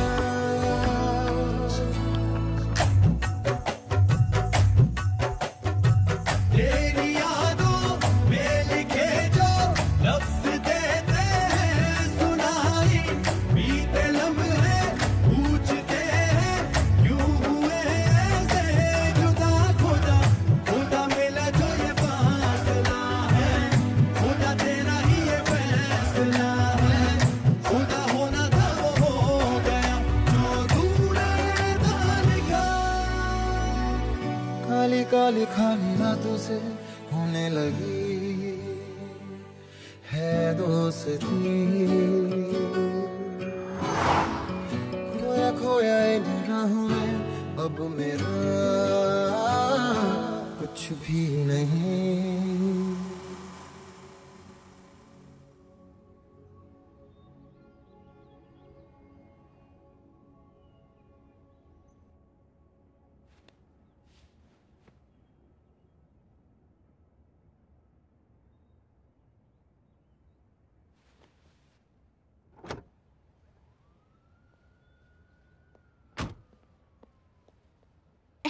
तेरी यादों में लिखे जो लफ्ज देते हैं सुनाई बीते लम्हे पूछते हैं क्यों हुए ऐसे जुदा खुदा खुदा मिला जो ये फासला है खुदा तेरा ही ये फैसला है खुदा होना था वो हो गया जो तूने था लिखा काली काली खाली रातों से होने लगी है दोस्ती खोया खोया इन राहों में अब मेरा कुछ भी नहीं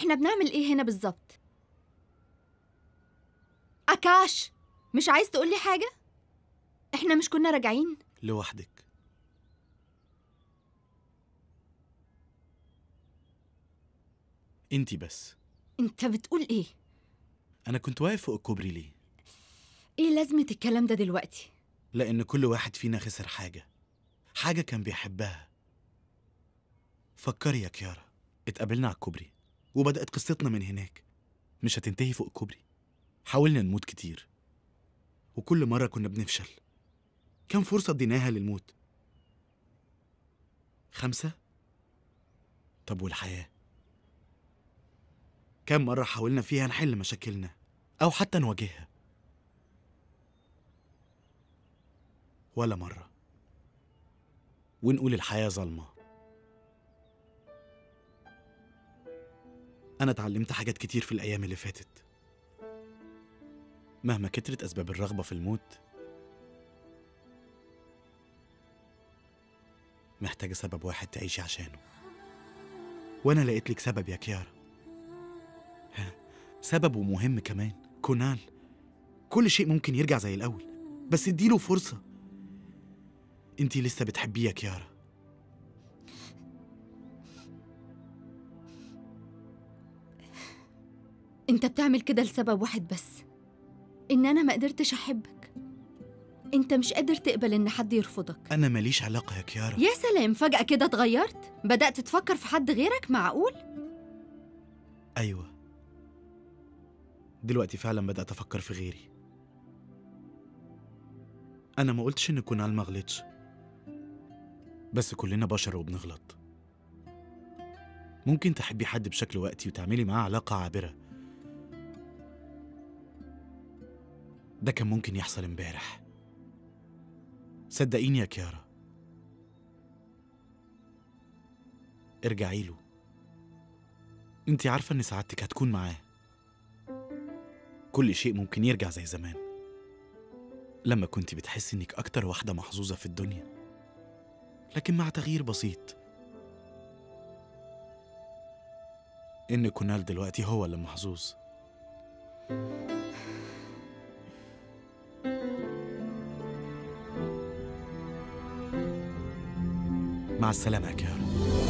احنا بنعمل ايه هنا بالظبط اكاش مش عايز تقولي حاجه احنا مش كنا راجعين لوحدك انتي بس انت بتقول ايه انا كنت واقف فوق الكوبري ليه ايه لازمه الكلام ده دلوقتي لان كل واحد فينا خسر حاجه حاجه كان بيحبها فكري يا كيارا اتقابلنا على الكوبري وبدات قصتنا من هناك مش هتنتهي فوق الكوبري حاولنا نموت كتير وكل مره كنا بنفشل كم فرصه اديناها للموت خمسه طب والحياه كم مره حاولنا فيها نحل مشاكلنا او حتى نواجهها ولا مرة ونقول الحياة ظلمة أنا اتعلمت حاجات كتير في الأيام اللي فاتت مهما كترت أسباب الرغبة في الموت محتاجة سبب واحد تعيشي عشانه وأنا لقيت لك سبب يا كيارا ها، سبب ومهم كمان كونال كل شيء ممكن يرجع زي الأول بس اديله فرصة انتي لسه بتحبيه يا كيارا انت بتعمل كده لسبب واحد بس ان انا ما قدرتش احبك انت مش قادر تقبل ان حد يرفضك أنا ماليش علاقة يا كيارا يا سلام فجأة كده اتغيرت بدأت تفكر في حد غيرك معقول أيوة دلوقتي فعلا بدأت أفكر في غيري أنا ما قلتش إن كونال ما غلطش بس كلنا بشر وبنغلط ممكن تحبي حد بشكل وقتي وتعملي معاه علاقة عابرة ده كان ممكن يحصل امبارح صدقيني يا كيارا ارجعي له انت عارفة ان سعادتك هتكون معاه كل شيء ممكن يرجع زي زمان لما كنت بتحسي انك اكتر واحدة محظوظة في الدنيا لكن مع تغيير بسيط ان كونال دلوقتي هو اللي محظوظ مع السلامة يا كيارا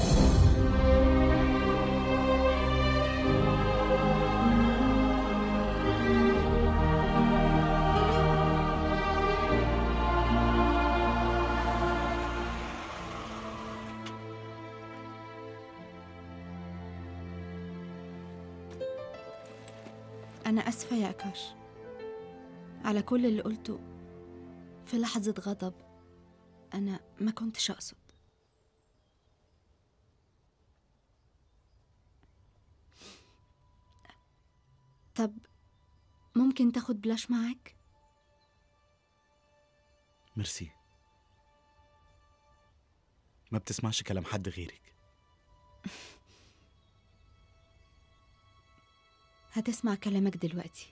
أنا أسفة يا أكاش على كل اللي قلته في لحظة غضب أنا ما كنتش أقصد طب ممكن تاخد بلاش معاك؟ ميرسي ما بتسمعش كلام حد غيرك هتسمع كلامك دلوقتي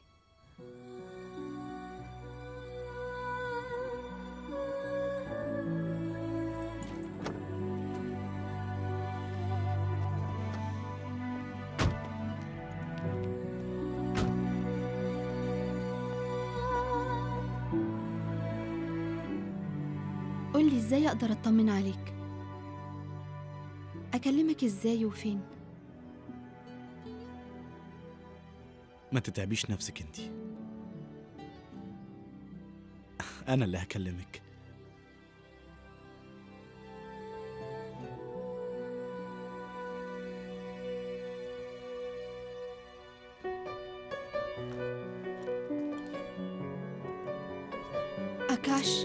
قولي ازاي اقدر اطمن عليك اكلمك ازاي وفين ما تتعبيش نفسك انتي انا اللي هكلمك اكاش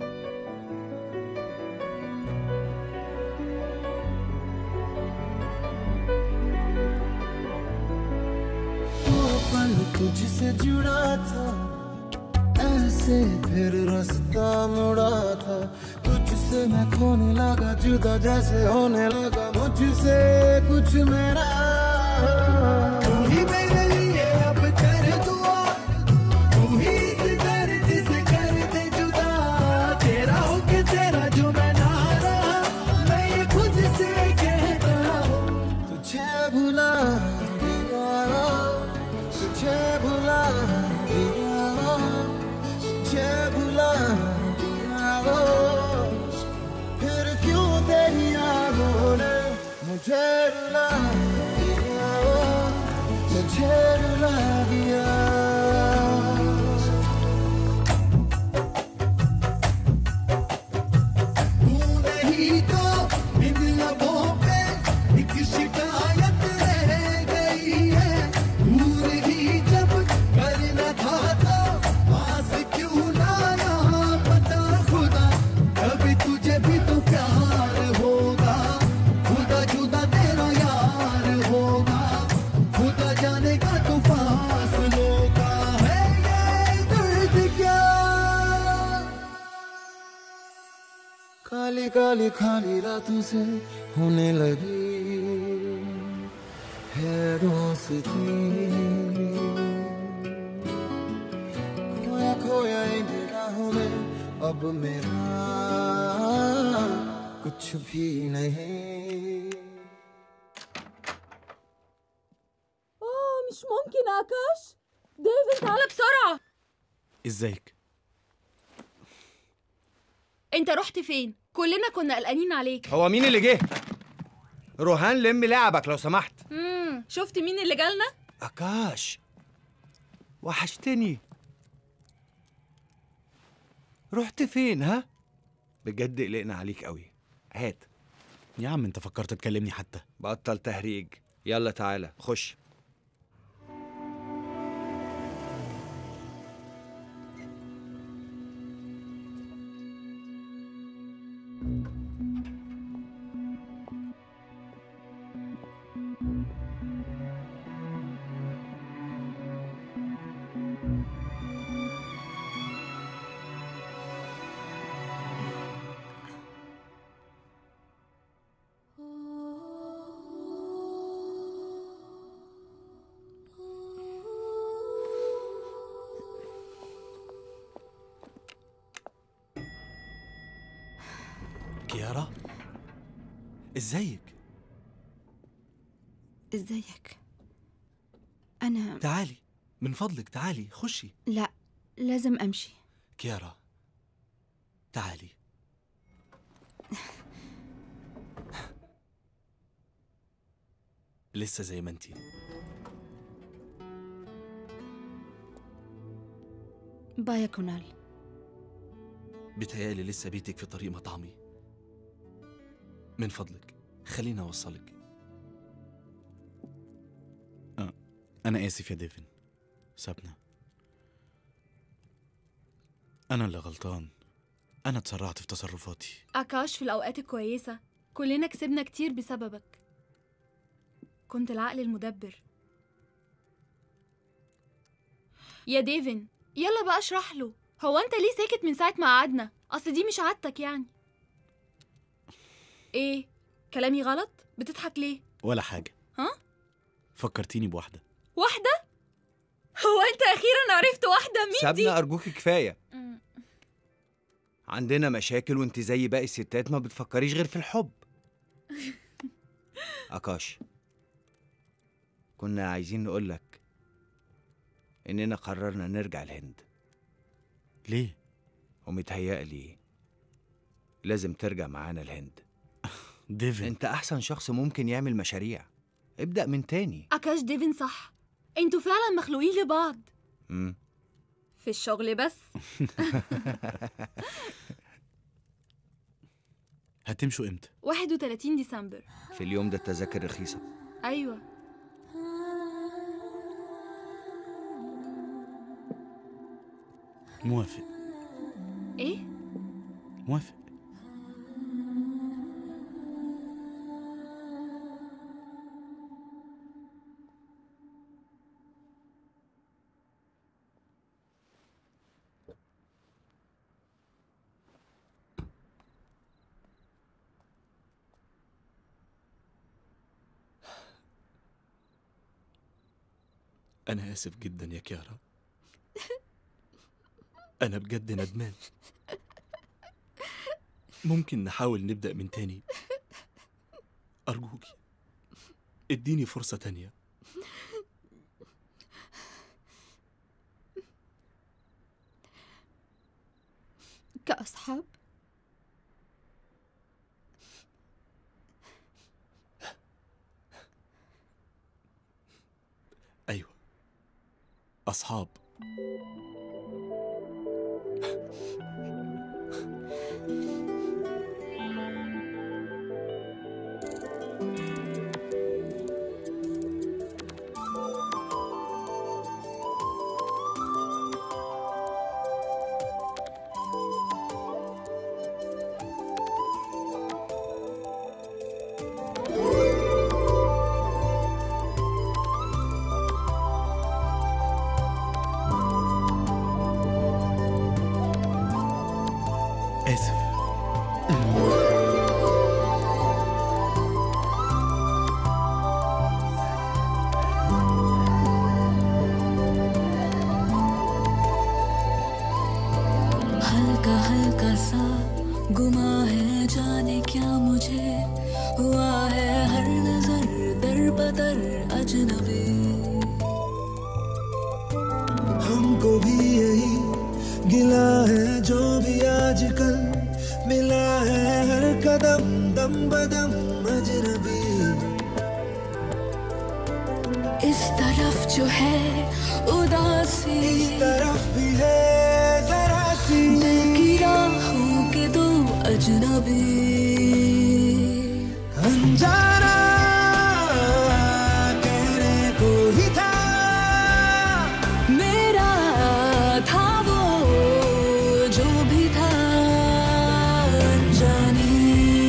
वो पल तुझसे जुड़ा था ऐसे फिर रास्ता मुड़ा था तुझसे मैं खोने लगा जुदा जैसे होने लगा मुझसे कुछ मेरा तू ही मेरे लिए अब कर दुआ तू ही इस दर्द से कर दे जुदा तेरा हो के तेरा जो मैं ना रहा मैं ये खुद से कहता हूँ तुझे भुला ही तो इन लबों पे एक शिकायत रह गई है दूर ही जब करना था तो पास क्यों लाया पता खुदा कभी तुझे भी तो प्यार होगा खुदा जुदा तेरा यार होगा खुदा जाने का तो फासलों का है ये दर्द क्या काली काली खाली रातों से होने लगी है दोस्ती खोया खोया इन राहों में अब मेरा कुछ भी नहीं اوه مش ممكن اكاش ديفيد تعالى بسرعه ازيك انت رحت فين كلنا كنا قلقانين عليك هو مين اللي جه؟ روهان لم لعبك لو سمحت امم شفت مين اللي جالنا أكاش وحشتني رحت فين ها؟ بجد قلقنا عليك قوي هات يا عم انت فكرت تكلمني حتى بطل تهريج يلا تعالى خش كيارا ازيك ازيك انا تعالي من فضلك تعالي خشي لا لازم امشي كيارا تعالي لسه زي ما انتي باي يا كونال بتهيألي لسه بيتك في طريق مطعمي من فضلك خليني أوصلك انا اسف يا ديفن سابنا انا اللي غلطان انا اتسرعت في تصرفاتي اكاش في الاوقات الكويسه كلنا كسبنا كتير بسببك كنت العقل المدبر يا ديفن يلا بقى اشرح له هو انت ليه ساكت من ساعه ما قعدنا اصل دي مش عادتك يعني ايه كلامي غلط بتضحك ليه ولا حاجه ها فكرتيني بواحده واحده هو انت اخيرا عرفت واحده مين دي سابنا أرجوك كفاية عندنا مشاكل وانت زي باقي الستات ما بتفكريش غير في الحب أكاش كنا عايزين نقولك إننا قررنا نرجع الهند ليه؟ ومتهيألي لازم ترجع معانا الهند ديفن انت أحسن شخص ممكن يعمل مشاريع ابدأ من تاني اكاش ديفن صح انتوا فعلا مخلوقين لبعض مم. في الشغل بس هتمشوا امتى 31 ديسمبر في اليوم ده التذاكر رخيصة ايوه موافق ايه موافق أنا آسف جدا يا كيارا أنا بجد ندمان ممكن نحاول نبدأ من تاني أرجوكي اديني فرصة تانية كأصحاب أيوة أصحاب हल्का हल्का सा गुमा है जाने क्या मुझे हुआ है हर नजर दर बदर अजनबी हमको भी यही गिला है जो भी आजकल मिला है हर कदम दम बदम अजनबी इस तरफ जो है उदासी इस तरफ भी है जरा सी दिल की राहों के दो अजनबी अनजाना कहने को ही था मेरा था वो जो भी था अनजानी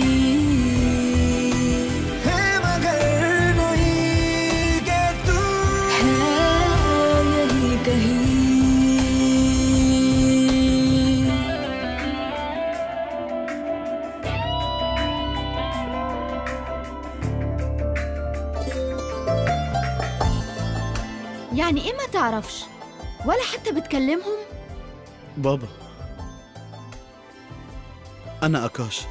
है मगर नहीं के तू है यही कहीं يعني ايه ما تعرفش ولا حتى بتكلمهم بابا أنا أكاش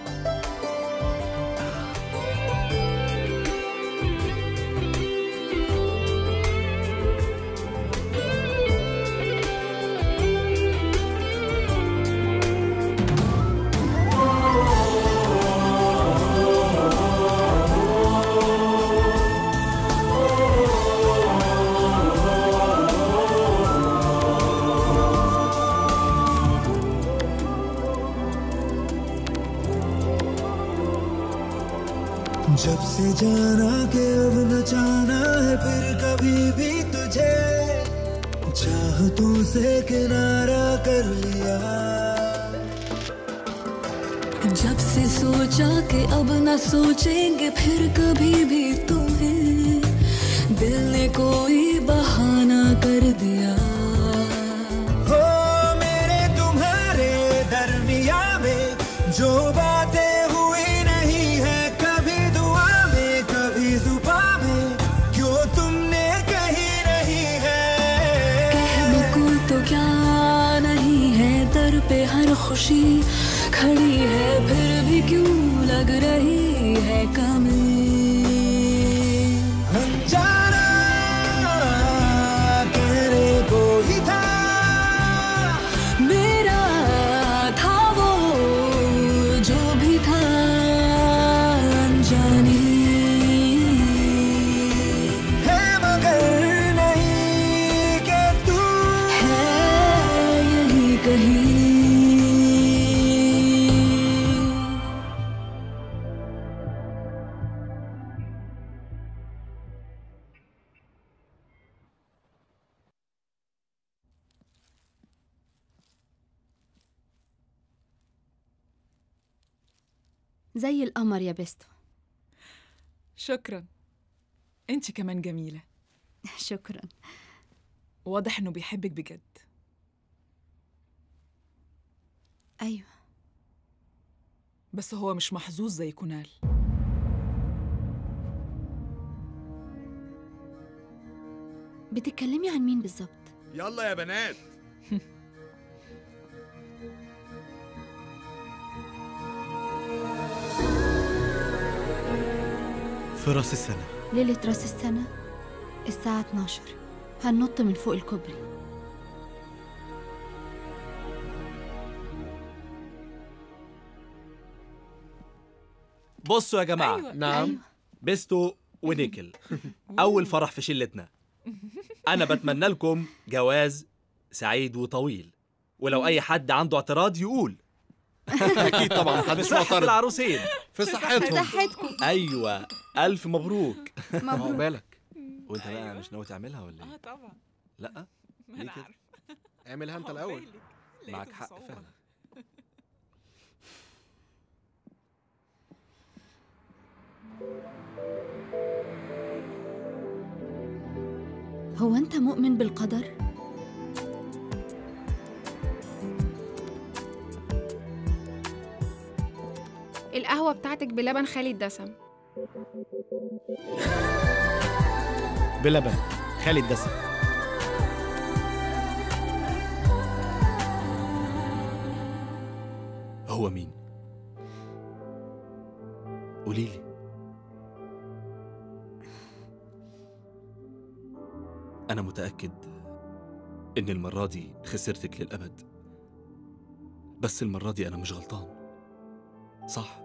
जब से जाना के अब न जाना है फिर कभी भी तुझे चाहतों से किनारा कर लिया जब से सोचा कि अब न सोचेंगे फिर कभी भी तुम्हें दिल ने कोई बहाना कर दिया हो मेरे तुम्हारे दरमिया में जो बातें हुई नहीं है कभी दुआ में कभी जुबा में क्यों तुमने कही नहीं है कहने को तो क्या नहीं है दर पे हर खुशी खड़ी है फिर भी क्यों लग रही है कमी अनजाना कहने को ही था मेरा था वो जो भी था अनजानी है मगर नहीं के तू है यही कहीं زي القمر يا بيستو شكرا انت كمان جميلة شكرا واضح انه بيحبك بجد أيوة بس هو مش محظوظ زي كونال بتتكلمي عن مين بالظبط يلا يا بنات في راس السنة ليلة راس السنة الساعة 12 هننط من فوق الكوبري بصوا يا جماعة أيوة، نعم. أيوة. بيستو ونيكل أول فرح في شلتنا أنا بتمنى لكم جواز سعيد وطويل ولو أي حد عنده اعتراض يقول أكيد طبعاً، في محدش صحة معترض. العروسين في صحتهم. صحتكم. أيوة ألف مبروك مبروك. عقبالك وأنت بقى مش ناوي تعملها ولا إيه؟ اه طبعا لأ ليه كده؟ اعملها انت الاول معاك حق فعلا هو أنت مؤمن بالقدر؟ القهوة بتاعتك بلبن خالي الدسم بلبن خالي الدسم هو مين قولي لي انا متاكد ان المره دي خسرتك للابد بس المره دي انا مش غلطان صح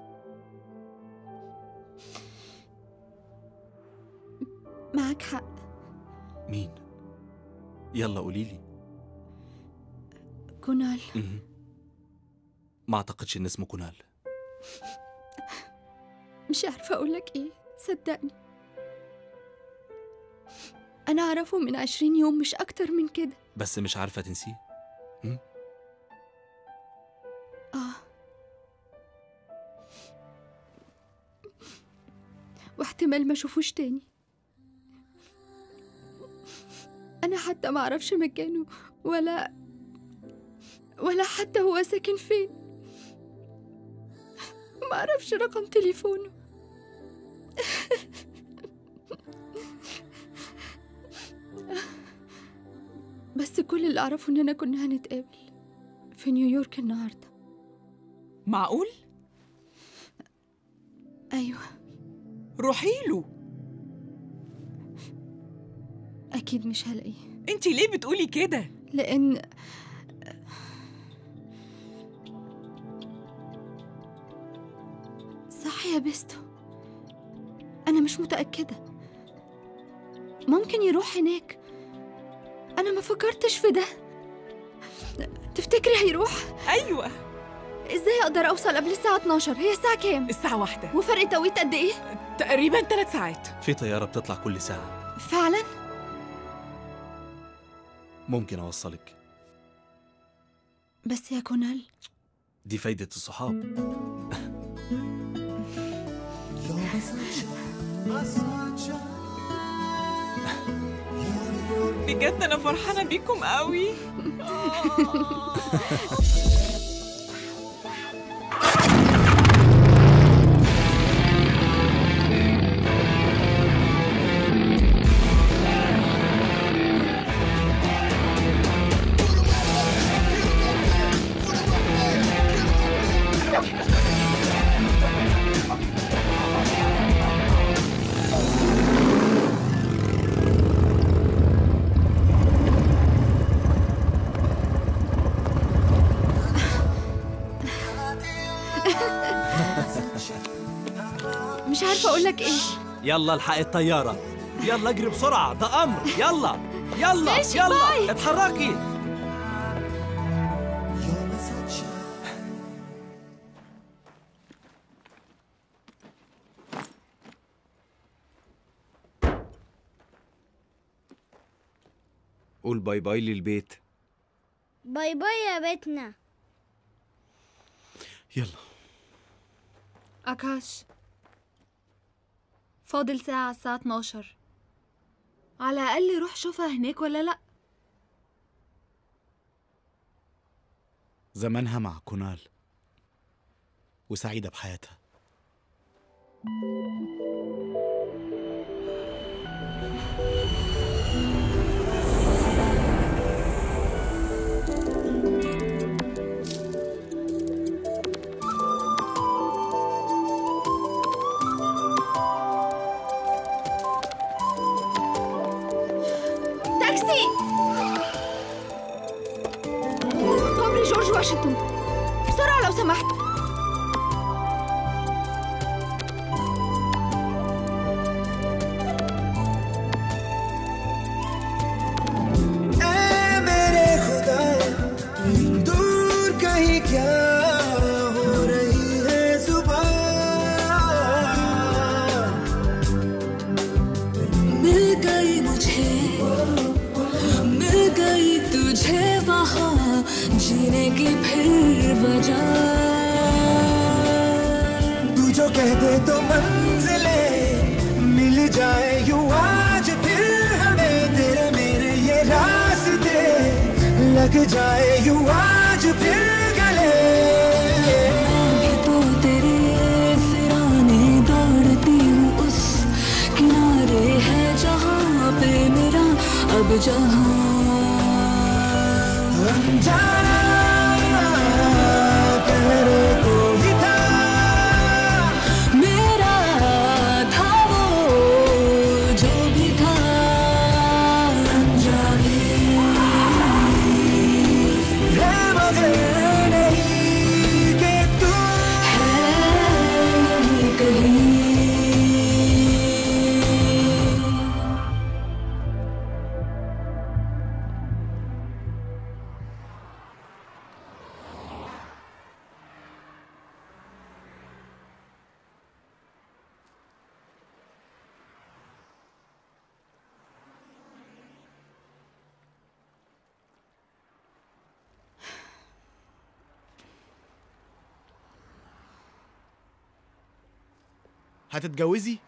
معاك حق مين يلا قولي لي كونال مهم. ما اعتقدش ان اسمه كونال مش عارفة أقولك إيه صدقني أنا أعرفه من عشرين يوم مش أكتر من كده بس مش عارفه تنسيه آه واحتمال ما أشوفوش تاني أنا حتى ما أعرفش مكانه ولا ولا حتى هو ساكن فين ما أعرفش رقم تليفونه بس كل اللي أعرفه إننا كنا هنتقابل في نيويورك النهاردة معقول؟ أيوة روحي له أكيد مش هلاقيه انت ليه بتقولي كده؟ لأن صح يا بيستو أنا مش متأكدة ممكن يروح هناك أنا ما فكرتش في ده تفتكري هيروح؟ أيوة إزاي أقدر أوصل قبل الساعة 12 هي الساعة كام؟ الساعة واحدة وفرق توقيت قد إيه؟ تقريبا ثلاث ساعات في طياره بتطلع كل ساعه فعلا؟ ممكن اوصلك بس يا كونال دي فايده الصحاب بجد أنا فرحانة بيكم قوي مش عارفة أقولك إيه يلا الحق الطياره يلا اجري بسرعه ده امر يلا يلا ماشي، يلا باي. اتحركي قول باي باي للبيت باي باي يا بيتنا يلا أكاش فاضل ساعة على الساعة 12 على الأقل روح شوفها هناك ولا لأ زمانها مع كونال وسعيدة بحياتها تاكسي كوبري جورج واشنطن بسرعة لو سمحت ऐ मेरे खुदा दूर कहीं क्या हो रही है सुबह मिल गई मुझे मिल गई तुझे वहाँ जीने की फिर वजह तू जो कह दे तो मंजिले मिल जाए यूं आज फिर हमें तेरे मेरे ये रास्ते लग जाए यूं आज फिर गले मैं भी तो तेरे मेरा था वो जो भी था अनजाने है मगर नहीं कि तू है कहीं هتتجوزي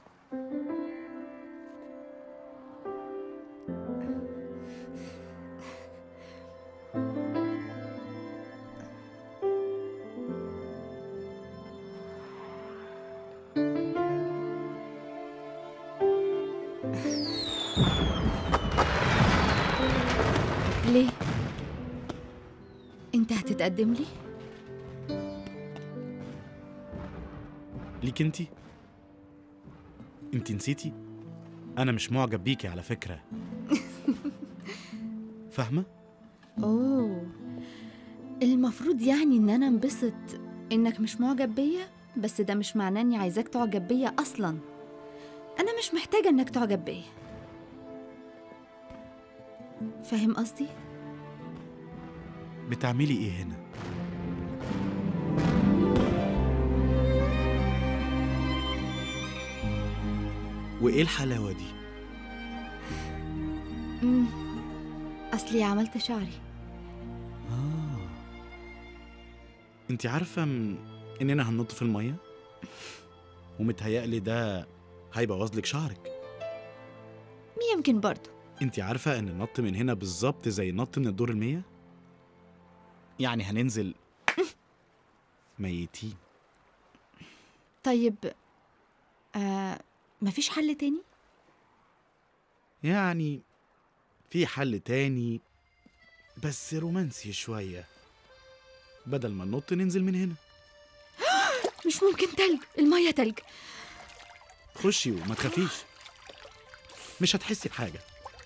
ليه؟ انت هتتقدم لي؟ ليك انتي انتي نسيتي انا مش معجب بيكي على فكره فاهمه اوه المفروض يعني ان انا انبسط انك مش معجب بيا بس ده مش معناه اني عايزاك تعجب بيا اصلا انا مش محتاجه انك تعجب بيا فاهم قصدي بتعملي ايه هنا وايه الحلاوه دي امم اصلي عملت شعري اه انتي عارفه م- اننا هننط في الميه ومتهيألي ده هيبوظ لك شعرك يمكن برضو انتي عارفه ان النط من هنا بالظبط زي النط من الدور المية يعني هننزل ميتين طيب آه مفيش حل تاني يعني في حل تاني بس رومانسي شوية بدل ما ننط ننزل من هنا مش ممكن تلج المية تلج خشي وما تخافيش مش هتحسي بحاجة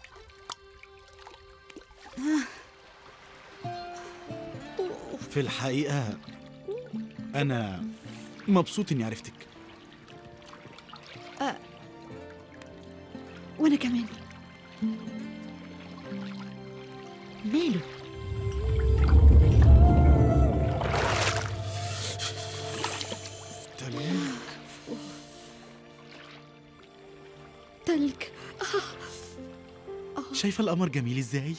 في الحقيقة أنا مبسوط إني عرفتك آه. وانا كمان ماله تلج تلج شايفة القمر جميل إزاي؟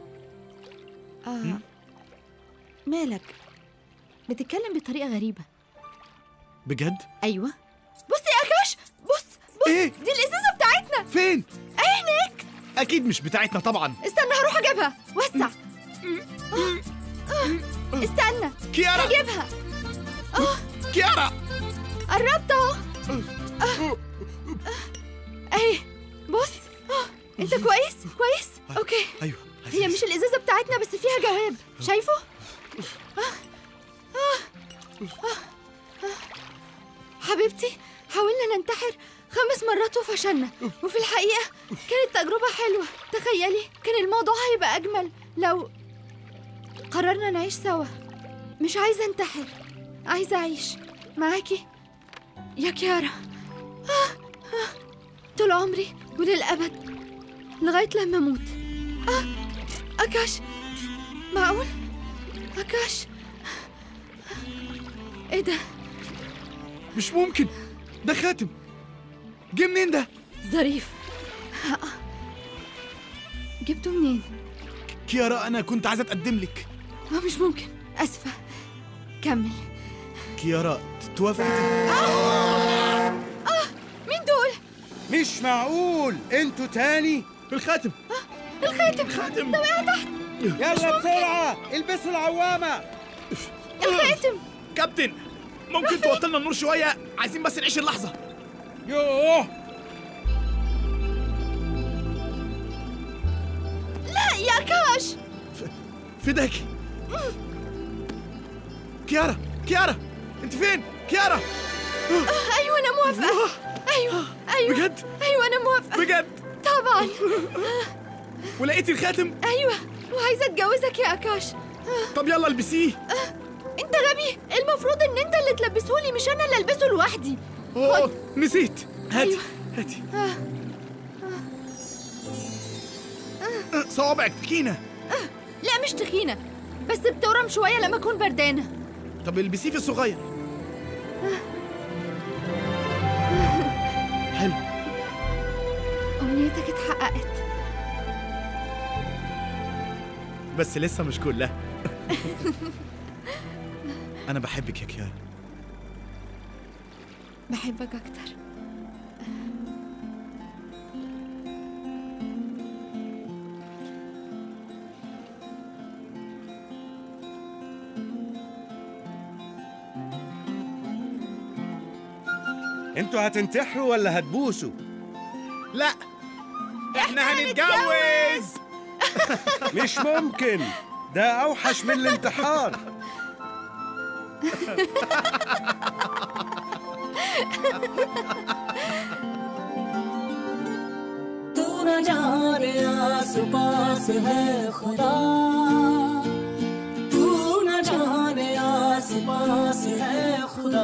آه. مالك بتتكلم بطريقة غريبة بجد؟ أيوة بص يا أكاش بص بص إيه؟ دي الإزازة بتاعتنا فين؟ أهي هناك أكيد مش بتاعتنا طبعا استنى هروح أجيبها وسع آه. آه. استنى كيارا. هجيبها كيارا قربت أهو آه. أهي بص آه. أنت كويس؟ كويس؟ أوكي أيوه هي مش الإزازة بتاعتنا بس فيها جواب شايفه؟ آه. آه. آه. آه. حبيبتي حاولنا ننتحر خمس مرات وفشلنا وفي الحقيقة كانت تجربة حلوة تخيلي كان الموضوع هيبقى أجمل لو قررنا نعيش سوا مش عايزة انتحر عايزة أعيش معاكي يا كيارا آه. آه. طول عمري وللأبد لغاية لما أموت آه. أكاش معقول أكاش إيه ده مش ممكن ده خاتم جه منين ده؟ ظريف جبته منين؟ كيارا أنا كنت عايزة أتقدم لك ما مش ممكن أسفة كمل كيارا توافقي آه مين دول؟ مش معقول انتوا تاني الخاتم الخاتم الخاتم ده وقع تحت يلا بسرعة البسوا العوامة الخاتم كابتن ممكن توطلنا النور شوية عايزين بس نعيش اللحظة يوه يا آكاش فداكي كيارا كيارا انت فين كيارا أيوة أنا موافقة أيوة أيوة بجد؟ أيوة أنا موافقة بجد طبعا ولقيتي الخاتم أيوة وعايزة أتجوزك يا آكاش طب يلا البسيه أنت غبي المفروض إن أنت اللي تلبسهولي مش أنا اللي ألبسه لوحدي اوه نسيت هاتي هاتي آه، صوابعك تخينه لا مش تخينة بس بتورم شوية لما أكون بردانة طب البسيه في الصغير حلو أمنيتك اتحققت بس لسه مش كلها انا بحبك يا كيارا بحبك أكتر انتوا هتنتحروا ولا هتبوسوا لا احنا هنتجوز مش ممكن ده اوحش من الانتحار तू न जाने आस पास है खुदा तू न जाने आस पास है खुदा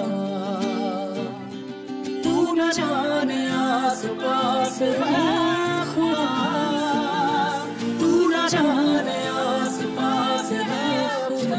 तू न जाने आस पास है खुदा तू न जाने आस पास है खुदा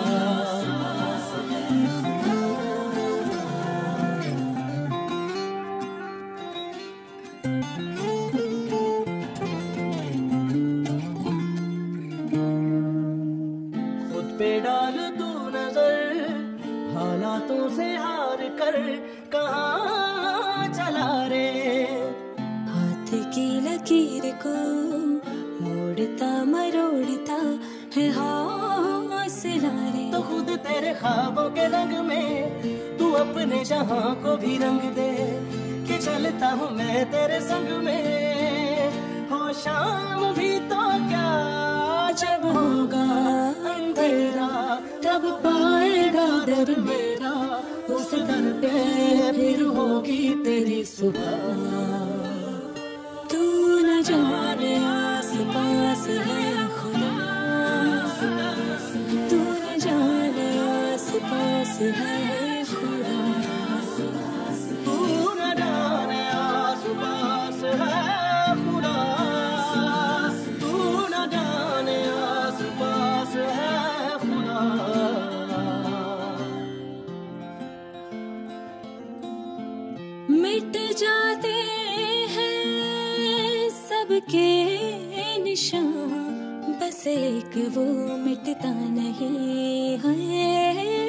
खुद पे डाल तू नजर हालातों से हार कर कहाँ चला रे हाथ की लकीर को मोड़ता मरोड़ता है हौसला रे तो खुद तेरे ख्वाबों के रंग में तू अपने जहां को भी रंग दे कि चलता हूँ मैं तेरे संग में हो शाम भी तो क्या जब होगा अंधेरा तब पाएगा दर मेरा उस दर पे फिर होगी तेरी सुबह तू न जाने आस पास है खुदा तू न जाने आस पास है खुदा तू न जाने आस पास है खुदा तू न जाने आस पास है खुदा मिट जाते हैं सबके निशान बस एक वो मिटता नहीं है